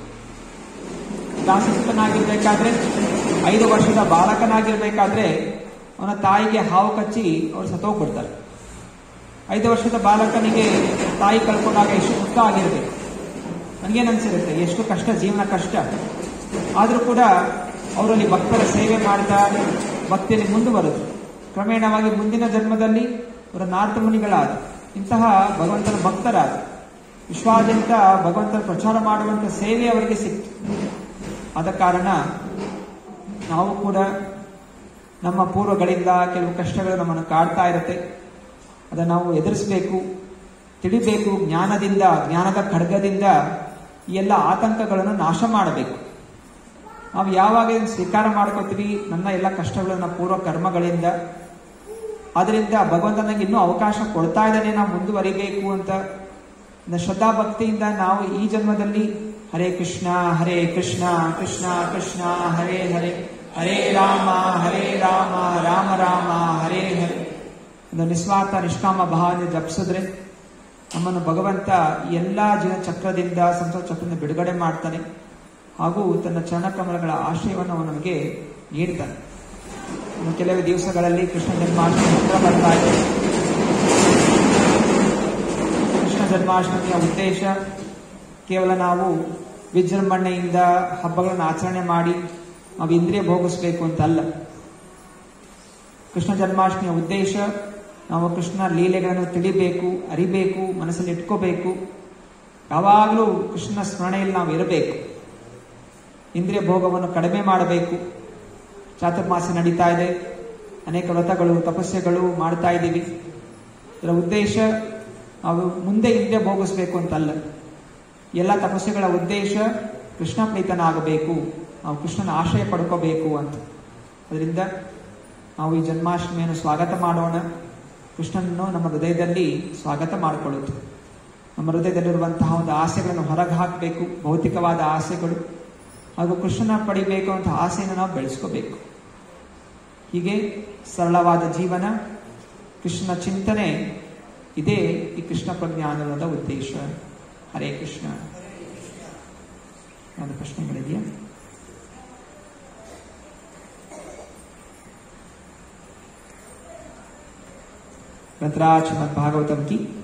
ದಾಸಿ ಪುತ್ರನಾಗಿರ್ಬೇಕಾದ್ರೆ ಐದು ವರ್ಷದ ಬಾಲಕನಾಗಿರ್ಬೇಕಾದ್ರೆ ಅವನ ತಾಯಿಗೆ ಹಾವು ಕಚ್ಚಿ ಅವ್ರು ಸತ್ತೋಗ್ಬಿಡ್ತಾರೆ ಐದು ವರ್ಷದ ಬಾಲಕನಿಗೆ ತಾಯಿ ಕಳ್ಕೊಂಡಾಗ ಎಷ್ಟು ದುಃಖ ಆಗಿರ್ಬೇಕು ನನಗೇನು ಅನ್ಸಿರುತ್ತೆ ಎಷ್ಟು ಕಷ್ಟ ಜೀವನ ಕಷ್ಟ ಆದರೂ ಕೂಡ ಅವರಲ್ಲಿ ಭಕ್ತರ ಸೇವೆ ಮಾಡ್ತಾ ಭಕ್ತಿಯಲ್ಲಿ ಮುಂದುವರೆದ್ರು ಕ್ರಮೇಣವಾಗಿ ಮುಂದಿನ ಜನ್ಮದಲ್ಲಿ ಅವರ ನಾರದ ಮುನಿಗಳಾದ ಇಂತಹ ಭಗವಂತನ ಭಕ್ತರಾದ ವಿಶ್ವಾದ್ಯಂತ ಭಗವಂತನ ಪ್ರಚಾರ ಮಾಡುವಂಥ ಸೇವೆ ಅವರಿಗೆ ಸಿಕ್ತು ಆದ ಕಾರಣ ನಾವು ಕೂಡ ನಮ್ಮ ಪೂರ್ವಗಳಿಂದ ಕೆಲವು ಕಷ್ಟಗಳು ನಮ್ಮನ್ನು ಕಾಡ್ತಾ ಇರುತ್ತೆ ಅದನ್ನು ನಾವು ಎದುರಿಸಬೇಕು ತಿಳಿಬೇಕು ಜ್ಞಾನದಿಂದ ಜ್ಞಾನದ ಖಡ್ಗದಿಂದ ಈ ಎಲ್ಲ ಆತಂಕಗಳನ್ನು ನಾಶ ಮಾಡಬೇಕು ನಾವು ಯಾವಾಗ ಇದನ್ನು ಸ್ವೀಕಾರ ಮಾಡ್ಕೋತೀವಿ ನನ್ನ ಎಲ್ಲ ಕಷ್ಟಗಳನ್ನ ಪೂರ್ವ ಕರ್ಮಗಳಿಂದ ಅದರಿಂದ ಭಗವಂತ ನನಗೆ ಇನ್ನೂ ಅವಕಾಶ ಕೊಡ್ತಾ ಇದ್ದಾನೆ ನಾವು ಮುಂದುವರಿಬೇಕು ಅಂತ ಶ್ರದ್ಧಾ ಭಕ್ತಿಯಿಂದ ನಾವು ಈ ಜನ್ಮದಲ್ಲಿ ಹರೇ ಕೃಷ್ಣ ಹರೇ ಕೃಷ್ಣ ಕೃಷ್ಣ ಕೃಷ್ಣ ಹರೇ ಹರೇ ಹರೇ ರಾಮ ಹರೇ ರಾಮ ರಾಮ ರಾಮ ಹರೇ ಹರೇ ಒಂದು ನಿಸ್ವಾರ್ಥ ನಿಷ್ಕಾಮ ಭಾವನೆ ಜಪಿಸಿದ್ರೆ ನಮ್ಮನ್ನು ಭಗವಂತ ಎಲ್ಲ ಜೀವನ ಚಕ್ರದಿಂದ ಸಂಸಾರ ಚಕ್ರದಿಂದ ಬಿಡುಗಡೆ ಮಾಡ್ತಾನೆ ಹಾಗೂ ತನ್ನ ಚರಣಕಮಲಗಳ ಆಶ್ರಯವನ್ನು ಅವನು ನಮಗೆ ನೀಡ್ತಾನೆ ಇನ್ನು ಕೆಲವು ದಿವಸಗಳಲ್ಲಿ ಕೃಷ್ಣ ಜನ್ಮಾಷ್ಟಮಿ ಹತ್ರ ಬರ್ತಾ ಇದೆ ಕೃಷ್ಣ ಜನ್ಮಾಷ್ಟಮಿಯ ಉದ್ದೇಶ ಕೇವಲ ನಾವು ವಿಜೃಂಭಣೆಯಿಂದ ಹಬ್ಬಗಳನ್ನು ಆಚರಣೆ ಮಾಡಿ ನಾವು ಇಂದ್ರಿಯ ಭೋಗಿಸ್ಬೇಕು ಅಂತಲ್ಲ ಕೃಷ್ಣ ಜನ್ಮಾಷ್ಟಮಿಯ ಉದ್ದೇಶ ನಾವು ಕೃಷ್ಣ ಲೀಲೆಗಳನ್ನು ತಿಳಿಬೇಕು ಅರಿಬೇಕು ಮನಸ್ಸಲ್ಲಿ ಇಟ್ಕೋಬೇಕು ಯಾವಾಗಲೂ ಕೃಷ್ಣ ಸ್ಮರಣೆಯಲ್ಲಿ ನಾವು ಇರಬೇಕು ಇಂದ್ರಿಯ ಭೋಗವನ್ನು ಕಡಿಮೆ ಮಾಡಬೇಕು ಚಾತುರ್ಮಾಸ ನಡೀತಾ ಇದೆ ಅನೇಕ ವ್ರತಗಳು ತಪಸ್ಯೆಗಳು ಮಾಡ್ತಾ ಇದ್ದೀವಿ ಇದರ ಉದ್ದೇಶ ನಾವು ಮುಂದೆ ಹಿಂದೆ ಭೋಗಿಸ್ಬೇಕು ಅಂತಲ್ಲ ಎಲ್ಲ ತಪಸ್ಯೆಗಳ ಉದ್ದೇಶ ಕೃಷ್ಣ ಪ್ರೀತನಾಗಬೇಕು ನಾವು ಕೃಷ್ಣನ ಆಶ್ರಯ ಪಡ್ಕೋಬೇಕು ಅಂತ ಅದರಿಂದ ನಾವು ಈ ಜನ್ಮಾಷ್ಟಮಿಯನ್ನು ಸ್ವಾಗತ ಮಾಡೋಣ ಕೃಷ್ಣನನ್ನು ನಮ್ಮ ಹೃದಯದಲ್ಲಿ ಸ್ವಾಗತ ಮಾಡಿಕೊಳ್ಳುತ್ತೆ ನಮ್ಮ ಹೃದಯದಲ್ಲಿರುವಂತಹ ಒಂದು ಆಸೆಗಳನ್ನು ಹೊರಗೆ ಹಾಕಬೇಕು ಭೌತಿಕವಾದ ಆಸೆಗಳು ಹಾಗೂ ಕೃಷ್ಣನ ಪಡಿಬೇಕು ಅಂತ ಆಸೆಯನ್ನು ನಾವು ಬೆಳೆಸ್ಕೋಬೇಕು ಹೀಗೆ ಸರಳವಾದ ಜೀವನ ಕೃಷ್ಣನ ಚಿಂತನೆ ಇದೇ ಈ ಕೃಷ್ಣ ಪ್ರಜ್ಞಾನದ ಉದ್ದೇಶ ಹರೇ ಕೃಷ್ಣ ಯಾವ್ದು ಪ್ರಶ್ನೆಗಳಿದೆಯಾ गतराज श्रीमद भागवतम की